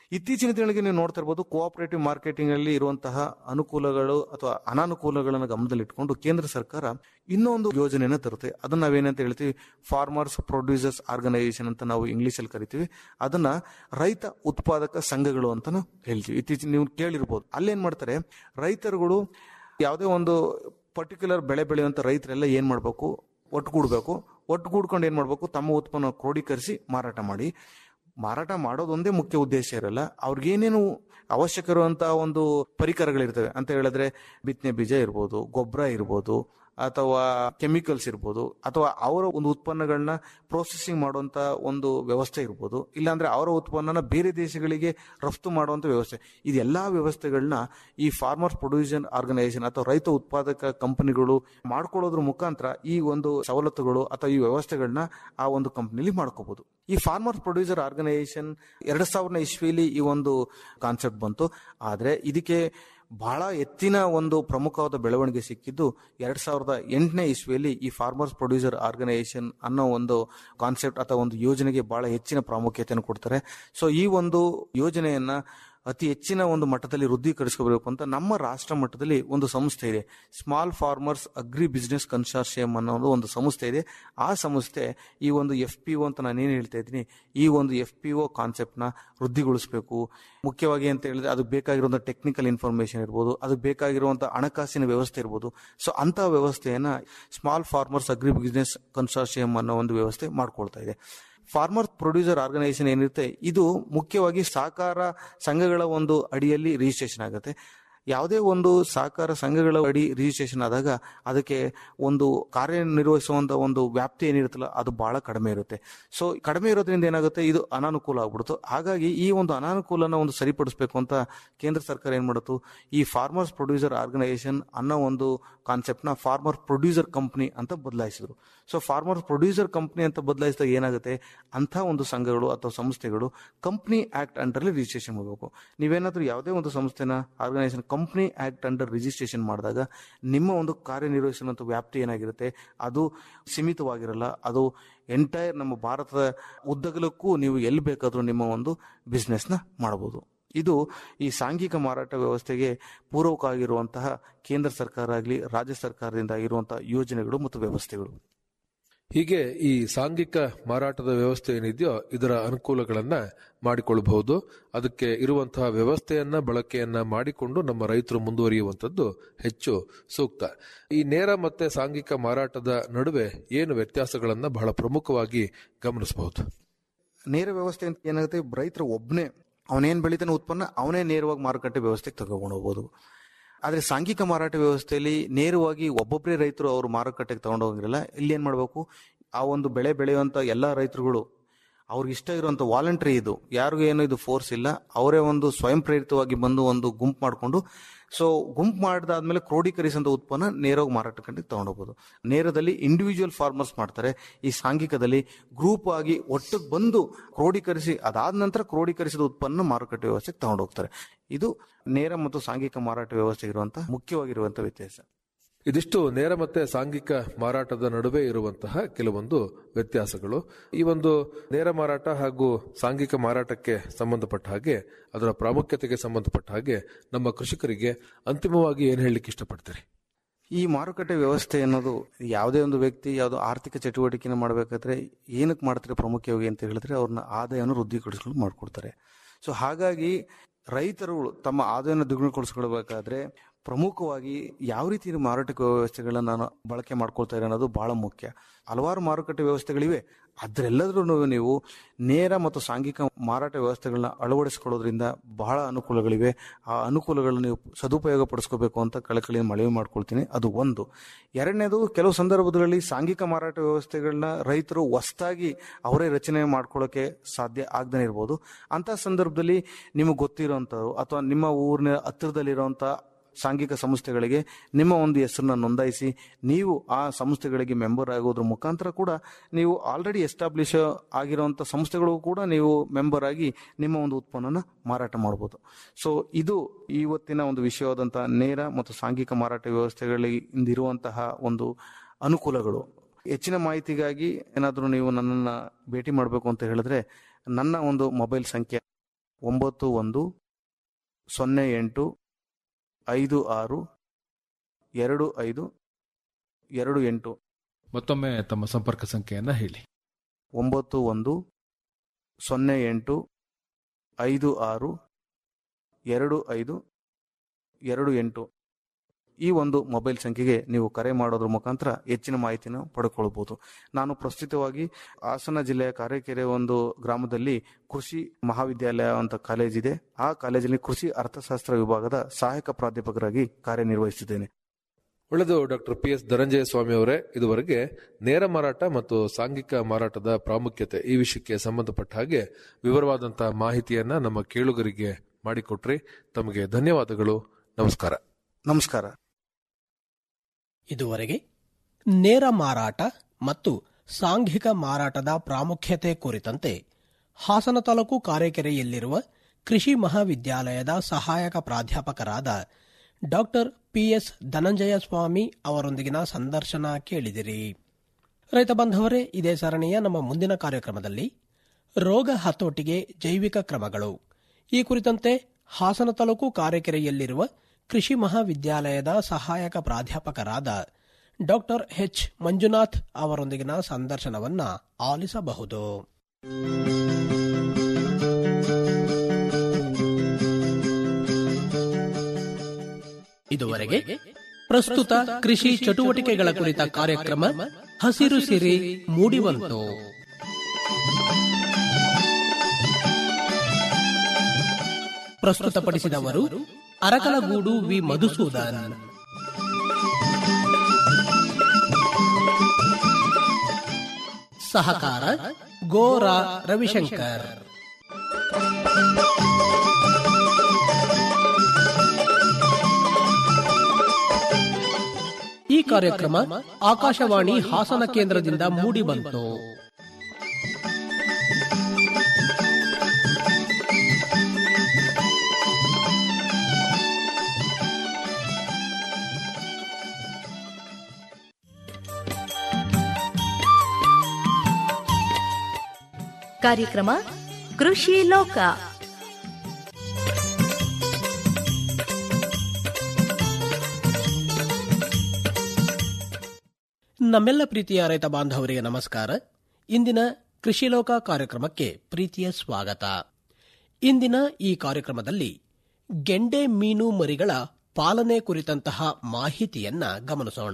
ಇತ್ತೀಚಿನ ದಿನಗಳಿಗೆ ನೀವು ನೋಡ್ತಾ ಇರ್ಬೋದು ಕೋಆಪರೇಟಿವ್ ಮಾರ್ಕೆಟಿಂಗ್ ಅಲ್ಲಿ ಇರುವಂತಹ ಅನುಕೂಲಗಳು ಅಥವಾ ಅನಾನುಕೂಲಗಳನ್ನು ಗಮನದಲ್ಲಿಟ್ಕೊಂಡು ಕೇಂದ್ರ ಸರ್ಕಾರ ಇನ್ನೊಂದು ಯೋಜನೆಯನ್ನ ತರುತ್ತೆ ಅದನ್ನ ನಾವೇನಂತ ಹೇಳ್ತೀವಿ ಫಾರ್ಮರ್ಸ್ ಪ್ರೊಡ್ಯೂಸರ್ಸ್ ಆರ್ಗನೈಸೇಷನ್ ಅಂತ ನಾವು ಇಂಗ್ಲಿಷ್ ಅಲ್ಲಿ ಕರಿತೀವಿ ಅದನ್ನ ರೈತ ಉತ್ಪಾದಕ ಸಂಘಗಳು ಅಂತ ಹೇಳ್ತೀವಿ ಇತ್ತೀಚಿನ ನೀವು ಕೇಳಿರ್ಬೋದು ಅಲ್ಲೇನ್ ಮಾಡ್ತಾರೆ ರೈತರುಗಳು ಯಾವುದೇ ಒಂದು ಪರ್ಟಿಕ್ಯುಲರ್ ಬೆಳೆ ಬೆಳೆಯುವಂತ ರೈತರೆಲ್ಲ ಏನ್ ಮಾಡ್ಬೇಕು ಒಟ್ಟುಗೂಡ್ಬೇಕು ಒಟ್ಟುಗೂಡ್ಕೊಂಡು ಏನ್ ಮಾಡ್ಬೇಕು ತಮ್ಮ ಉತ್ಪನ್ನ ಕ್ರೋಢೀಕರಿಸಿ ಮಾರಾಟ ಮಾಡಿ ಮಾರಾಟ ಮಾಡೋದೊಂದೇ ಮುಖ್ಯ ಉದ್ದೇಶ ಇರಲ್ಲ ಅವ್ರಿಗೇನೇನು ಅವಶ್ಯಕ ಇರುವಂತಹ ಒಂದು ಪರಿಕರಗಳಿರ್ತವೆ ಅಂತ ಹೇಳಿದ್ರೆ ಬಿತ್ತನೆ ಬೀಜ ಇರ್ಬೋದು ಗೊಬ್ಬರ ಇರ್ಬೋದು ಅಥವಾ ಕೆಮಿಕಲ್ಸ್ ಇರ್ಬೋದು ಅಥವಾ ಅವರ ಒಂದು ಉತ್ಪನ್ನಗಳನ್ನ ಪ್ರೊಸೆಸಿಂಗ್ ಮಾಡುವಂತ ಒಂದು ವ್ಯವಸ್ಥೆ ಇರ್ಬೋದು ಇಲ್ಲಾಂದ್ರೆ ಅವರ ಉತ್ಪನ್ನನ ಬೇರೆ ದೇಶಗಳಿಗೆ ರಫ್ತು ಮಾಡುವಂತ ವ್ಯವಸ್ಥೆ ಇದೆಲ್ಲಾ ವ್ಯವಸ್ಥೆಗಳನ್ನ ಈ ಫಾರ್ಮರ್ ಪ್ರೊಡ್ಯೂಸರ್ ಆರ್ಗನೈಸೇಷನ್ ಅಥವಾ ರೈತ ಉತ್ಪಾದಕ ಕಂಪನಿಗಳು ಮಾಡ್ಕೊಳ್ಳೋದ್ರ ಮುಖಾಂತರ ಈ ಒಂದು ಸವಲತ್ತುಗಳು ಅಥವಾ ಈ ವ್ಯವಸ್ಥೆಗಳನ್ನ ಆ ಒಂದು ಕಂಪನಿಲಿ ಮಾಡ್ಕೋಬಹುದು ಈ ಫಾರ್ಮರ್ ಪ್ರೊಡ್ಯೂಸರ್ ಆರ್ಗನೈಸೇಷನ್ ಎರಡ್ ಸಾವಿರದ ಇಸ್ವಿಲಿ ಈ ಒಂದು ಕಾನ್ಸೆಪ್ಟ್ ಬಂತು ಆದ್ರೆ ಇದಕ್ಕೆ ಬಹಳ ಎತ್ತಿನ ಒಂದು ಪ್ರಮುಖವಾದ ಬೆಳವಣಿಗೆ ಸಿಕ್ಕಿದ್ದು ಎರಡ್ ಸಾವಿರದ ಎಂಟನೇ ಇಸ್ವಿಯಲ್ಲಿ ಈ ಫಾರ್ಮರ್ಸ್ ಪ್ರೊಡ್ಯೂಸರ್ ಆರ್ಗನೈಸೇಷನ್ ಅನ್ನೋ ಒಂದು ಕಾನ್ಸೆಪ್ಟ್ ಅಥವಾ ಒಂದು ಯೋಜನೆಗೆ ಬಹಳ ಹೆಚ್ಚಿನ ಪ್ರಾಮುಖ್ಯತೆಯನ್ನು ಕೊಡ್ತಾರೆ ಸೊ ಈ ಒಂದು ಯೋಜನೆಯನ್ನ ಅತಿ ಹೆಚ್ಚಿನ ಒಂದು ಮಟ್ಟದಲ್ಲಿ ವೃದ್ಧೀಕರಿಸ್ಕೋಬೇಕು ಅಂತ ನಮ್ಮ ರಾಷ್ಟ್ರ ಮಟ್ಟದಲ್ಲಿ ಒಂದು ಸಂಸ್ಥೆ ಇದೆ small farmers agri business consortium ಅನ್ನೋ ಒಂದು ಸಂಸ್ಥೆ ಇದೆ ಆ ಸಂಸ್ಥೆ ಈ ಒಂದು ಎಫ್ ಪಿ ಒ ಅಂತ ನಾನೇನು ಹೇಳ್ತಾ ಇದ್ದೀನಿ ಈ ಒಂದು ಎಫ್ ಪಿ ಒ ಕಾನ್ಸೆಪ್ಟ್ನ ವೃದ್ಧಿಗೊಳಿಸಬೇಕು ಮುಖ್ಯವಾಗಿ ಅಂತ ಹೇಳಿದ್ರೆ ಅದಕ್ಕೆ ಬೇಕಾಗಿರುವಂಥ ಟೆಕ್ನಿಕಲ್ ಇನ್ಫಾರ್ಮೇಶನ್ ಇರ್ಬೋದು ಅದಕ್ಕೆ ಬೇಕಾಗಿರುವಂಥ ಹಣಕಾಸಿನ ವ್ಯವಸ್ಥೆ ಇರ್ಬೋದು ಸೊ ಅಂತಹ ವ್ಯವಸ್ಥೆಯನ್ನ small farmers agri business consortium ಅನ್ನೋ ಒಂದು ವ್ಯವಸ್ಥೆ ಮಾಡ್ಕೊಳ್ತಾ ಇದೆ ಫಾರ್ಮರ್ ಪ್ರೊಡ್ಯೂಸರ್ ಆರ್ಗನೈಸೇಷನ್ ಏನಿರುತ್ತೆ ಇದು ಮುಖ್ಯವಾಗಿ ಸಹಕಾರ ಸಂಘಗಳ ಒಂದು ಅಡಿಯಲ್ಲಿ ರಿಜಿಸ್ಟ್ರೇಷನ್ ಆಗುತ್ತೆ ಯಾವುದೇ ಒಂದು ಸಹಕಾರ ಸಂಘಗಳ ಅಡಿ ರಿಜಿಸ್ಟ್ರೇಷನ್ ಆದಾಗ ಅದಕ್ಕೆ ಒಂದು ಕಾರ್ಯನಿರ್ವಹಿಸುವಂತ ಒಂದು ವ್ಯಾಪ್ತಿ ಏನಿರುತ್ತಲ್ಲ ಅದು ಬಹಳ ಕಡಿಮೆ ಇರುತ್ತೆ ಸೊ ಕಡಿಮೆ ಇರೋದ್ರಿಂದ ಏನಾಗುತ್ತೆ ಇದು ಅನಾನುಕೂಲ ಆಗ್ಬಿಡ್ತು ಹಾಗಾಗಿ ಈ ಒಂದು ಅನಾನುಕೂಲನ ಒಂದು ಸರಿಪಡಿಸಬೇಕು ಅಂತ ಕೇಂದ್ರ ಸರ್ಕಾರ ಏನ್ ಮಾಡಿತು ಈ ಫಾರ್ಮರ್ಸ್ ಪ್ರೊಡ್ಯೂಸರ್ ಆರ್ಗನೈಸೇಷನ್ ಅನ್ನೋ ಒಂದು ಕಾನ್ಸೆಪ್ಟ್ ನ ಫಾರ್ಮರ್ ಪ್ರೊಡ್ಯೂಸರ್ ಕಂಪನಿ ಅಂತ ಬದಲಾಯಿಸಿದ್ರು ಸೊ ಫಾರ್ಮರ್ ಪ್ರೊಡ್ಯೂಸರ್ ಕಂಪನಿ ಅಂತ ಬದಲಾಯಿಸಿದಾಗ ಏನಾಗುತ್ತೆ ಅಂತ ಒಂದು ಸಂಘಗಳು ಅಥವಾ ಸಂಸ್ಥೆಗಳು ಕಂಪನಿ ಆಕ್ಟ್ ಅಂಡರ್ ರಿಜಿಸ್ಟ್ರೇಷನ್ ಮಾಡಬೇಕು ನೀವೇನಾದ್ರೂ ಯಾವುದೇ ಒಂದು ಸಂಸ್ಥೆನ organisation company act under registration ಮಾಡಿದಾಗ ನಿಮ್ಮ ಒಂದು ಕಾರ್ಯನಿರ್ವಹಿಸುವಂತ ವ್ಯಾಪ್ತಿ ಏನಾಗಿರುತ್ತೆ ಅದು ಸೀಮಿತವಾಗಿರಲ್ಲ ಅದು ಎಂಟೈರ್ ನಮ್ಮ ಭಾರತದ ಉದ್ದಗಲಕ್ಕೂ ನೀವು ಎಲ್ಲಿ ಬೇಕಾದ್ರೂ ನಿಮ್ಮ ಒಂದು ಬಿಸ್ನೆಸ್ನ ಮಾಡಬಹುದು ಇದು ಈ ಸಾಂಘಿಕ ಮಾರಾಟ ವ್ಯವಸ್ಥೆಗೆ ಪೂರಕ ಆಗಿರುವಂತಹ ಕೇಂದ್ರ ಸರ್ಕಾರ ಆಗಲಿ ರಾಜ್ಯ ಸರ್ಕಾರದಿಂದ ಇರುವಂತಹ ಯೋಜನೆಗಳು ಮತ್ತು ವ್ಯವಸ್ಥೆಗಳು ಹೀಗೆ ಈ ಸಾಂಘಿಕ ಮಾರಾಟದ ವ್ಯವಸ್ಥೆ ಏನಿದೆಯೋ ಇದರ ಅನುಕೂಲಗಳನ್ನ ಮಾಡಿಕೊಳ್ಳಬಹುದು ಅದಕ್ಕೆ ಇರುವಂತಹ ವ್ಯವಸ್ಥೆಯನ್ನ ಬಳಕೆಯನ್ನ ಮಾಡಿಕೊಂಡು ನಮ್ಮ ರೈತರು ಮುಂದುವರಿಯುವಂತದ್ದು ಹೆಚ್ಚು ಸೂಕ್ತ ಈ ನೇರ ಮತ್ತೆ ಸಾಂಘಿಕ ಮಾರಾಟದ ನಡುವೆ ಏನು ವ್ಯತ್ಯಾಸಗಳನ್ನ ಬಹಳ ಪ್ರಮುಖವಾಗಿ ಗಮನಿಸಬಹುದು ನೇರ ವ್ಯವಸ್ಥೆ ಅಂತ ಏನಾಗುತ್ತೆ ರೈತರ ಒಬ್ಬನೇ ಅವನೇನ್ ಬೆಳಿತಾನೆ ಉತ್ಪನ್ನ ಅವನೇ ನೇರವಾಗಿ ಮಾರುಕಟ್ಟೆ ವ್ಯವಸ್ಥೆಗೆ ತಗೊಂಡು ಹೋಗ್ಬೋದು ಆದ್ರೆ ಸಾಂಘಿಕ ಮಾರಾಟ ವ್ಯವಸ್ಥೆಯಲ್ಲಿ ನೇರವಾಗಿ ಒಬ್ಬೊಬ್ಬರೇ ರೈತರು ಅವರು ಮಾರುಕಟ್ಟೆಗೆ ತಗೊಂಡು ಹೋಗಿರಲ್ಲ ಇಲ್ಲಿ ಏನ್ ಮಾಡ್ಬೇಕು ಆ ಒಂದು ಬೆಳೆ ಬೆಳೆಯುವಂತ ಎಲ್ಲಾ ರೈತರುಗಳು ಅವ್ರಿಗೆ ಇಷ್ಟ ಇರುವಂತ ವಾಲಂಟ್ರಿ ಇದು ಯಾರಿಗೂ ಏನು ಇದು ಫೋರ್ಸ್ ಇಲ್ಲ ಅವರೇ ಒಂದು ಸ್ವಯಂ ಪ್ರೇರಿತವಾಗಿ ಬಂದು ಒಂದು ಗುಂಪು ಮಾಡಿಕೊಂಡು ಸೊ ಗುಂಪು ಮಾಡಿದಾದ್ಮೇಲೆ ಕ್ರೋಢೀಕರಿಸಿದ ಉತ್ಪನ್ನ ನೇರವಾಗಿ ಮಾರಾಟಕ್ಕೆ ತಗೊಂಡೋಗ್ಬೋದು ನೇರದಲ್ಲಿ ಇಂಡಿವಿಜುವಲ್ ಫಾರ್ಮರ್ಸ್ ಮಾಡ್ತಾರೆ ಈ ಸಾಂಘಿಕದಲ್ಲಿ ಗ್ರೂಪ್ ಆಗಿ ಒಟ್ಟಿಗೆ ಬಂದು ಕ್ರೋಢೀಕರಿಸಿ ಅದಾದ ನಂತರ ಕ್ರೋಢೀಕರಿಸಿದ ಉತ್ಪನ್ನ ಮಾರುಕಟ್ಟೆ ವ್ಯವಸ್ಥೆಗೆ ತಗೊಂಡೋಗ್ತಾರೆ ಇದು ನೇರ ಮತ್ತು ಸಾಂಘಿಕ ಮಾರಾಟ ವ್ಯವಸ್ಥೆ ಇರುವಂತಹ ಮುಖ್ಯವಾಗಿರುವಂತಹ ವ್ಯತ್ಯಾಸ ಇದಿಷ್ಟು ನೇರ ಮತ್ತೆ ಸಾಂಘಿಕ ಮಾರಾಟದ ನಡುವೆ ಇರುವಂತಹ ಕೆಲವೊಂದು ವ್ಯತ್ಯಾಸಗಳು ಈ ಒಂದು ನೇರ ಮಾರಾಟ ಹಾಗೂ ಸಾಂಘಿಕ ಮಾರಾಟಕ್ಕೆ ಸಂಬಂಧಪಟ್ಟ ಹಾಗೆ ಅದರ ಪ್ರಾಮುಖ್ಯತೆಗೆ ಸಂಬಂಧಪಟ್ಟ ಹಾಗೆ ನಮ್ಮ ಕೃಷಿಕರಿಗೆ ಅಂತಿಮವಾಗಿ ಏನ್ ಹೇಳಲಿಕ್ಕೆ ಇಷ್ಟಪಡ್ತೀರಿ ಈ ಮಾರುಕಟ್ಟೆ ವ್ಯವಸ್ಥೆ ಅನ್ನೋದು ಯಾವುದೇ ಒಂದು ವ್ಯಕ್ತಿ ಯಾವುದೋ ಆರ್ಥಿಕ ಚಟುವಟಿಕೆನ ಮಾಡಬೇಕಾದ್ರೆ ಏನಕ್ಕೆ ಮಾಡ್ತಾರೆ ಪ್ರಮುಖವಾಗಿ ಅಂತ ಹೇಳಿದ್ರೆ ಅವ್ರನ್ನ ಆದಾಯವನ್ನು ವೃದ್ಧಿಗೊಳಿಸ್ಕೊಂಡು ಮಾಡ್ಕೊಡ್ತಾರೆ ಸೊ ಹಾಗಾಗಿ ರೈತರು ತಮ್ಮ ಆದಾಯವನ್ನು ದ್ವಿಗುಣಗೊಳಿಸ್ಕೊಳ್ಬೇಕಾದ್ರೆ ಪ್ರಮುಖವಾಗಿ ಯಾವ ರೀತಿ ಮಾರುಕಟ್ಟೆ ವ್ಯವಸ್ಥೆಗಳನ್ನ ನಾನು ಬಳಕೆ ಮಾಡ್ಕೊಳ್ತಾರೆ ಅನ್ನೋದು ಬಹಳ ಮುಖ್ಯ ಹಲವಾರು ಮಾರುಕಟ್ಟೆ ವ್ಯವಸ್ಥೆಗಳಿವೆ ಅದರೆಲ್ಲದ್ರೂ ನೀವು ನೇರ ಮತ್ತು ಸಾಂಘಿಕ ಮಾರಾಟ ವ್ಯವಸ್ಥೆಗಳನ್ನ ಅಳವಡಿಸಿಕೊಳ್ಳೋದ್ರಿಂದ ಬಹಳ ಅನುಕೂಲಗಳಿವೆ ಆ ಅನುಕೂಲಗಳನ್ನ ನೀವು ಸದುಪಯೋಗ ಪಡಿಸ್ಕೋಬೇಕು ಅಂತ ಕಳಕಳಿ ಮನವಿ ಮಾಡ್ಕೊಳ್ತೀನಿ ಅದು ಒಂದು ಎರಡನೇದು ಕೆಲವು ಸಂದರ್ಭದಲ್ಲಿ ಸಾಂಘಿಕ ಮಾರಾಟ ವ್ಯವಸ್ಥೆಗಳನ್ನ ರೈತರು ಹೊಸದಾಗಿ ಅವರೇ ರಚನೆ ಮಾಡ್ಕೊಳ್ಳೋಕೆ ಸಾಧ್ಯ ಆಗದೇ ಇರ್ಬೋದು ಅಂತ ಸಂದರ್ಭದಲ್ಲಿ ನಿಮಗೆ ಗೊತ್ತಿರೋಂಥವ್ರು ಅಥವಾ ನಿಮ್ಮ ಊರಿನ ಹತ್ತಿರದಲ್ಲಿರುವಂಥ ಸಾಂಘಿಕ ಸಂಸ್ಥೆಗಳಿಗೆ ನಿಮ್ಮ ಒಂದು ಹೆಸರನ್ನ ನೋಂದಾಯಿಸಿ ನೀವು ಆ ಸಂಸ್ಥೆಗಳಿಗೆ ಮೆಂಬರ್ ಆಗೋದ್ರ ಮುಖಾಂತರ ಕೂಡ ನೀವು ಆಲ್ರೆಡಿ ಎಸ್ಟಾಬ್ಲಿಷ್ ಆಗಿರುವಂಥ ಸಂಸ್ಥೆಗಳು ಕೂಡ ನೀವು ಮೆಂಬರ್ ಆಗಿ ನಿಮ್ಮ ಒಂದು ಉತ್ಪನ್ನನ ಮಾರಾಟ ಮಾಡ್ಬೋದು ಸೊ ಇದು ಇವತ್ತಿನ ಒಂದು ವಿಷಯವಾದಂಥ ನೇರ ಮತ್ತು ಸಾಂಘಿಕ ಮಾರಾಟ ವ್ಯವಸ್ಥೆಗಳಿಂದಿರುವಂತಹ ಒಂದು ಅನುಕೂಲಗಳು ಹೆಚ್ಚಿನ ಮಾಹಿತಿಗಾಗಿ ಏನಾದರೂ ನೀವು ನನ್ನನ್ನು ಭೇಟಿ ಮಾಡಬೇಕು ಅಂತ ಹೇಳಿದ್ರೆ ನನ್ನ ಒಂದು ಮೊಬೈಲ್ ಸಂಖ್ಯೆ ಒಂಬತ್ತು ಒಂದು ಸೊನ್ನೆ ಎಂಟು ಐದು ಆರು ಎರಡು ಐದು ಎರಡು ಎಂಟು ಮತ್ತೊಮ್ಮೆ ತಮ್ಮ ಸಂಪರ್ಕ ಸಂಖ್ಯೆಯನ್ನ ಹೇಳಿ ಒಂಬತ್ತು ಒಂದು ಸೊನ್ನೆ ಎಂಟು ಐದು ಆರು ಎರಡು ಐದು ಎರಡು ಎಂಟು ಈ ಒಂದು ಮೊಬೈಲ್ ಸಂಖ್ಯೆಗೆ ನೀವು ಕರೆ ಮಾಡೋದ್ರ ಮುಖಾಂತರ ಹೆಚ್ಚಿನ ಮಾಹಿತಿನ ಪಡ್ಕೊಳ್ಬಹುದು ನಾನು ಪ್ರಸ್ತುತವಾಗಿ ಹಾಸನ ಜಿಲ್ಲೆಯ ಕಾರೆಕೆರೆ ಒಂದು ಗ್ರಾಮದಲ್ಲಿ ಕೃಷಿ ಮಹಾವಿದ್ಯಾಲಯ ಅಂತ ಕಾಲೇಜ್ ಇದೆ ಆ ಕಾಲೇಜಲ್ಲಿ ಕೃಷಿ ಅರ್ಥಶಾಸ್ತ್ರ ವಿಭಾಗದ ಸಹಾಯಕ ಪ್ರಾಧ್ಯಾಪಕರಾಗಿ ಕಾರ್ಯನಿರ್ವಹಿಸಿದ್ದೇನೆ ಒಳ್ಳೆದು doctor P S Dhananjaya Swamy ಅವರೇ ಇದುವರೆಗೆ ನೇರ ಮಾರಾಟ ಮತ್ತು ಸಾಂಘಿಕ ಮಾರಾಟದ ಪ್ರಾಮುಖ್ಯತೆ ಈ ವಿಷಯಕ್ಕೆ ಸಂಬಂಧಪಟ್ಟ ಹಾಗೆ ವಿವರವಾದಂತಹ ಮಾಹಿತಿಯನ್ನ ನಮ್ಮ ಕೇಳುಗರಿಗೆ ಮಾಡಿಕೊಟ್ರಿ ತಮಗೆ ಧನ್ಯವಾದಗಳು ನಮಸ್ಕಾರ ನಮಸ್ಕಾರ ಇದುವರೆಗೆ ನೇರ ಮಾರಾಟ ಮತ್ತು ಸಾಂಘಿಕ ಮಾರಾಟದ ಪ್ರಾಮುಖ್ಯತೆ ಕುರಿತಂತೆ ಹಾಸನ ತಾಲೂಕು ಕಾರೆಕೆರೆಯಲ್ಲಿರುವ ಕೃಷಿ ಮಹಾವಿದ್ಯಾಲಯದ ಸಹಾಯಕ ಪ್ರಾಧ್ಯಾಪಕರಾದ ಡಾಕ್ಟರ್ ಪಿಎಸ್ ಧನಂಜಯ ಸ್ವಾಮಿ ಅವರೊಂದಿಗಿನ ಸಂದರ್ಶನ ಕೇಳಿದಿರಿ ರೈತ ಬಾಂಧವರೇ ಇದೇ ಸರಣಿಯ ನಮ್ಮ ಮುಂದಿನ ಕಾರ್ಯಕ್ರಮದಲ್ಲಿ ರೋಗ ಹತೋಟಿಗೆ ಜೈವಿಕ ಕ್ರಮಗಳು ಈ ಕುರಿತಂತೆ ಹಾಸನ ತಾಲೂಕು ಕಾರೆಕೆರೆಯಲ್ಲಿರುವ ಕೃಷಿ ಮಹಾವಿದ್ಯಾಲಯದ ಸಹಾಯಕ ಪ್ರಾಧ್ಯಾಪಕರಾದ ಡಾಕ್ಟರ್ ಎಚ್ ಮಂಜುನಾಥ್ ಅವರೊಂದಿಗಿನ ಸಂದರ್ಶನವನ್ನ ಆಲಿಸಬಹುದು ಇದುವರೆಗೆ ಪ್ರಸ್ತುತ ಕೃಷಿ ಚಟುವಟಿಕೆಗಳ ಕುರಿತ ಕಾರ್ಯಕ್ರಮ ಹಸಿರು ಸಿರಿ ಮೂಡಿಬಂತು ಪ್ರಸ್ತುತಪಡಿಸಿದವರು ಅರಕಲಗೂಡು ವಿ ಮಧುಸೂದನ್ ಸಹಕಾರ ಗೋರಾ ರವಿಶಂಕರ್ ಈ ಕಾರ್ಯಕ್ರಮ ಆಕಾಶವಾಣಿ ಹಾಸನ ಕೇಂದ್ರದಿಂದ ಮೂಡಿಬಂತು ಕಾರ್ಯಕ್ರಮ ಕೃಷಿ ಲೋಕ ನಮ್ಮೆಲ್ಲ ಪ್ರೀತಿಯ ರೈತ ಬಾಂಧವರಿಗೆ ನಮಸ್ಕಾರ ಇಂದಿನ ಕೃಷಿ ಲೋಕ ಕಾರ್ಯಕ್ರಮಕ್ಕೆ ಪ್ರೀತಿಯ ಸ್ವಾಗತ ಇಂದಿನ ಈ ಕಾರ್ಯಕ್ರಮದಲ್ಲಿ ಗೆಂಡೆ ಮೀನು ಮರಿಗಳ ಪಾಲನೆ ಕುರಿತಂತಹ ಮಾಹಿತಿಯನ್ನ ಗಮನಿಸೋಣ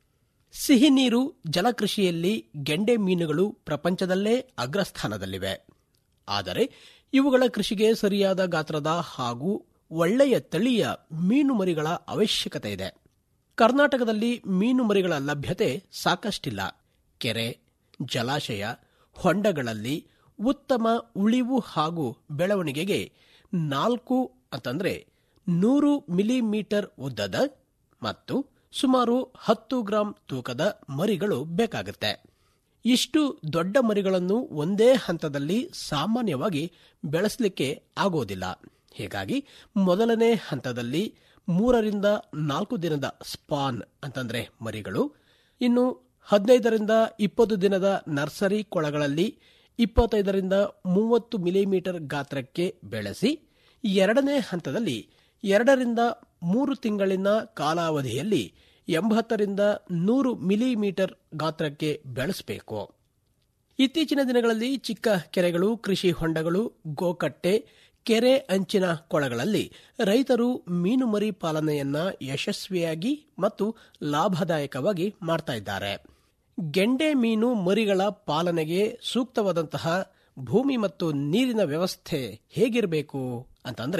ಸಿಹಿ ನೀರು ಜಲಕೃಷಿಯಲ್ಲಿ ಗೆಂಡೆ ಮೀನುಗಳು ಪ್ರಪಂಚದಲ್ಲೇ ಅಗ್ರಸ್ಥಾನದಲ್ಲಿವೆ ಆದರೆ ಇವುಗಳ ಕೃಷಿಗೆ ಸರಿಯಾದ ಗಾತ್ರದ ಹಾಗೂ ಒಳ್ಳೆಯ ತಳಿಯ ಮೀನು ಮರಿಗಳ ಅವಶ್ಯಕತೆ ಇದೆ ಕರ್ನಾಟಕದಲ್ಲಿ ಮೀನು ಮರಿಗಳ ಲಭ್ಯತೆ ಸಾಕಷ್ಟಿಲ್ಲ ಕೆರೆ ಜಲಾಶಯ ಹೊಂಡಗಳಲ್ಲಿ ಉತ್ತಮ ಉಳಿವು ಹಾಗೂ ಬೆಳವಣಿಗೆಗೆ ನಾಲ್ಕು ಅಂತಂದ್ರೆ ನೂರು ಮಿಲಿಮೀಟರ್ ಉದ್ದದ ಮತ್ತು ಸುಮಾರು ಹತ್ತು ಗ್ರಾಂ ತೂಕದ ಮರಿಗಳು ಬೇಕಾಗುತ್ತೆ ಇಷ್ಟು ದೊಡ್ಡ ಮರಿಗಳನ್ನು ಒಂದೇ ಹಂತದಲ್ಲಿ ಸಾಮಾನ್ಯವಾಗಿ ಬೆಳೆಸಲಿಕ್ಕೆ ಆಗೋದಿಲ್ಲ ಹೀಗಾಗಿ ಮೊದಲನೇ ಹಂತದಲ್ಲಿ ಮೂರರಿಂದ ನಾಲ್ಕು ದಿನದ ಸ್ಪಾನ್ ಅಂತಂದ್ರೆ ಮರಿಗಳು ಇನ್ನು ಹದಿನೈದರಿಂದ ಇಪ್ಪತ್ತು ದಿನದ ನರ್ಸರಿ ಕೊಳಗಳಲ್ಲಿ ಇಪ್ಪತ್ತೈದರಿಂದ ಮೂವತ್ತು ಮಿಲಿಮೀಟರ್ ಗಾತ್ರಕ್ಕೆ ಬೆಳೆಸಿ ಎರಡನೇ ಹಂತದಲ್ಲಿ ಎರಡರಿಂದ ಮೂರು ತಿಂಗಳಿನ ಕಾಲಾವಧಿಯಲ್ಲಿ ಎಂಬತ್ತರಿಂದ ನೂರು ಮಿಲಿಮೀಟರ್ ಗಾತ್ರಕ್ಕೆ ಬೆಳೆಸಬೇಕು ಇತ್ತೀಚಿನ ದಿನಗಳಲ್ಲಿ ಚಿಕ್ಕ ಕೆರೆಗಳು ಕೃಷಿ ಹೊಂಡಗಳು ಗೋಕಟ್ಟೆ ಕೆರೆ ಅಂಚಿನ ಕೊಳಗಳಲ್ಲಿ ರೈತರು ಮೀನುಮರಿ ಪಾಲನೆಯನ್ನ ಯಶಸ್ವಿಯಾಗಿ ಮತ್ತು ಲಾಭದಾಯಕವಾಗಿ ಮಾಡ್ತಾ ಇದ್ದಾರೆ ಗೆಂಡೆ ಮೀನು ಮರಿಗಳ ಪಾಲನೆಗೆ ಸೂಕ್ತವಾದಂತಹ ಭೂಮಿ ಮತ್ತು ನೀರಿನ ವ್ಯವಸ್ಥೆ ಹೇಗಿರಬೇಕು ಅಂತಂದ್ರೆ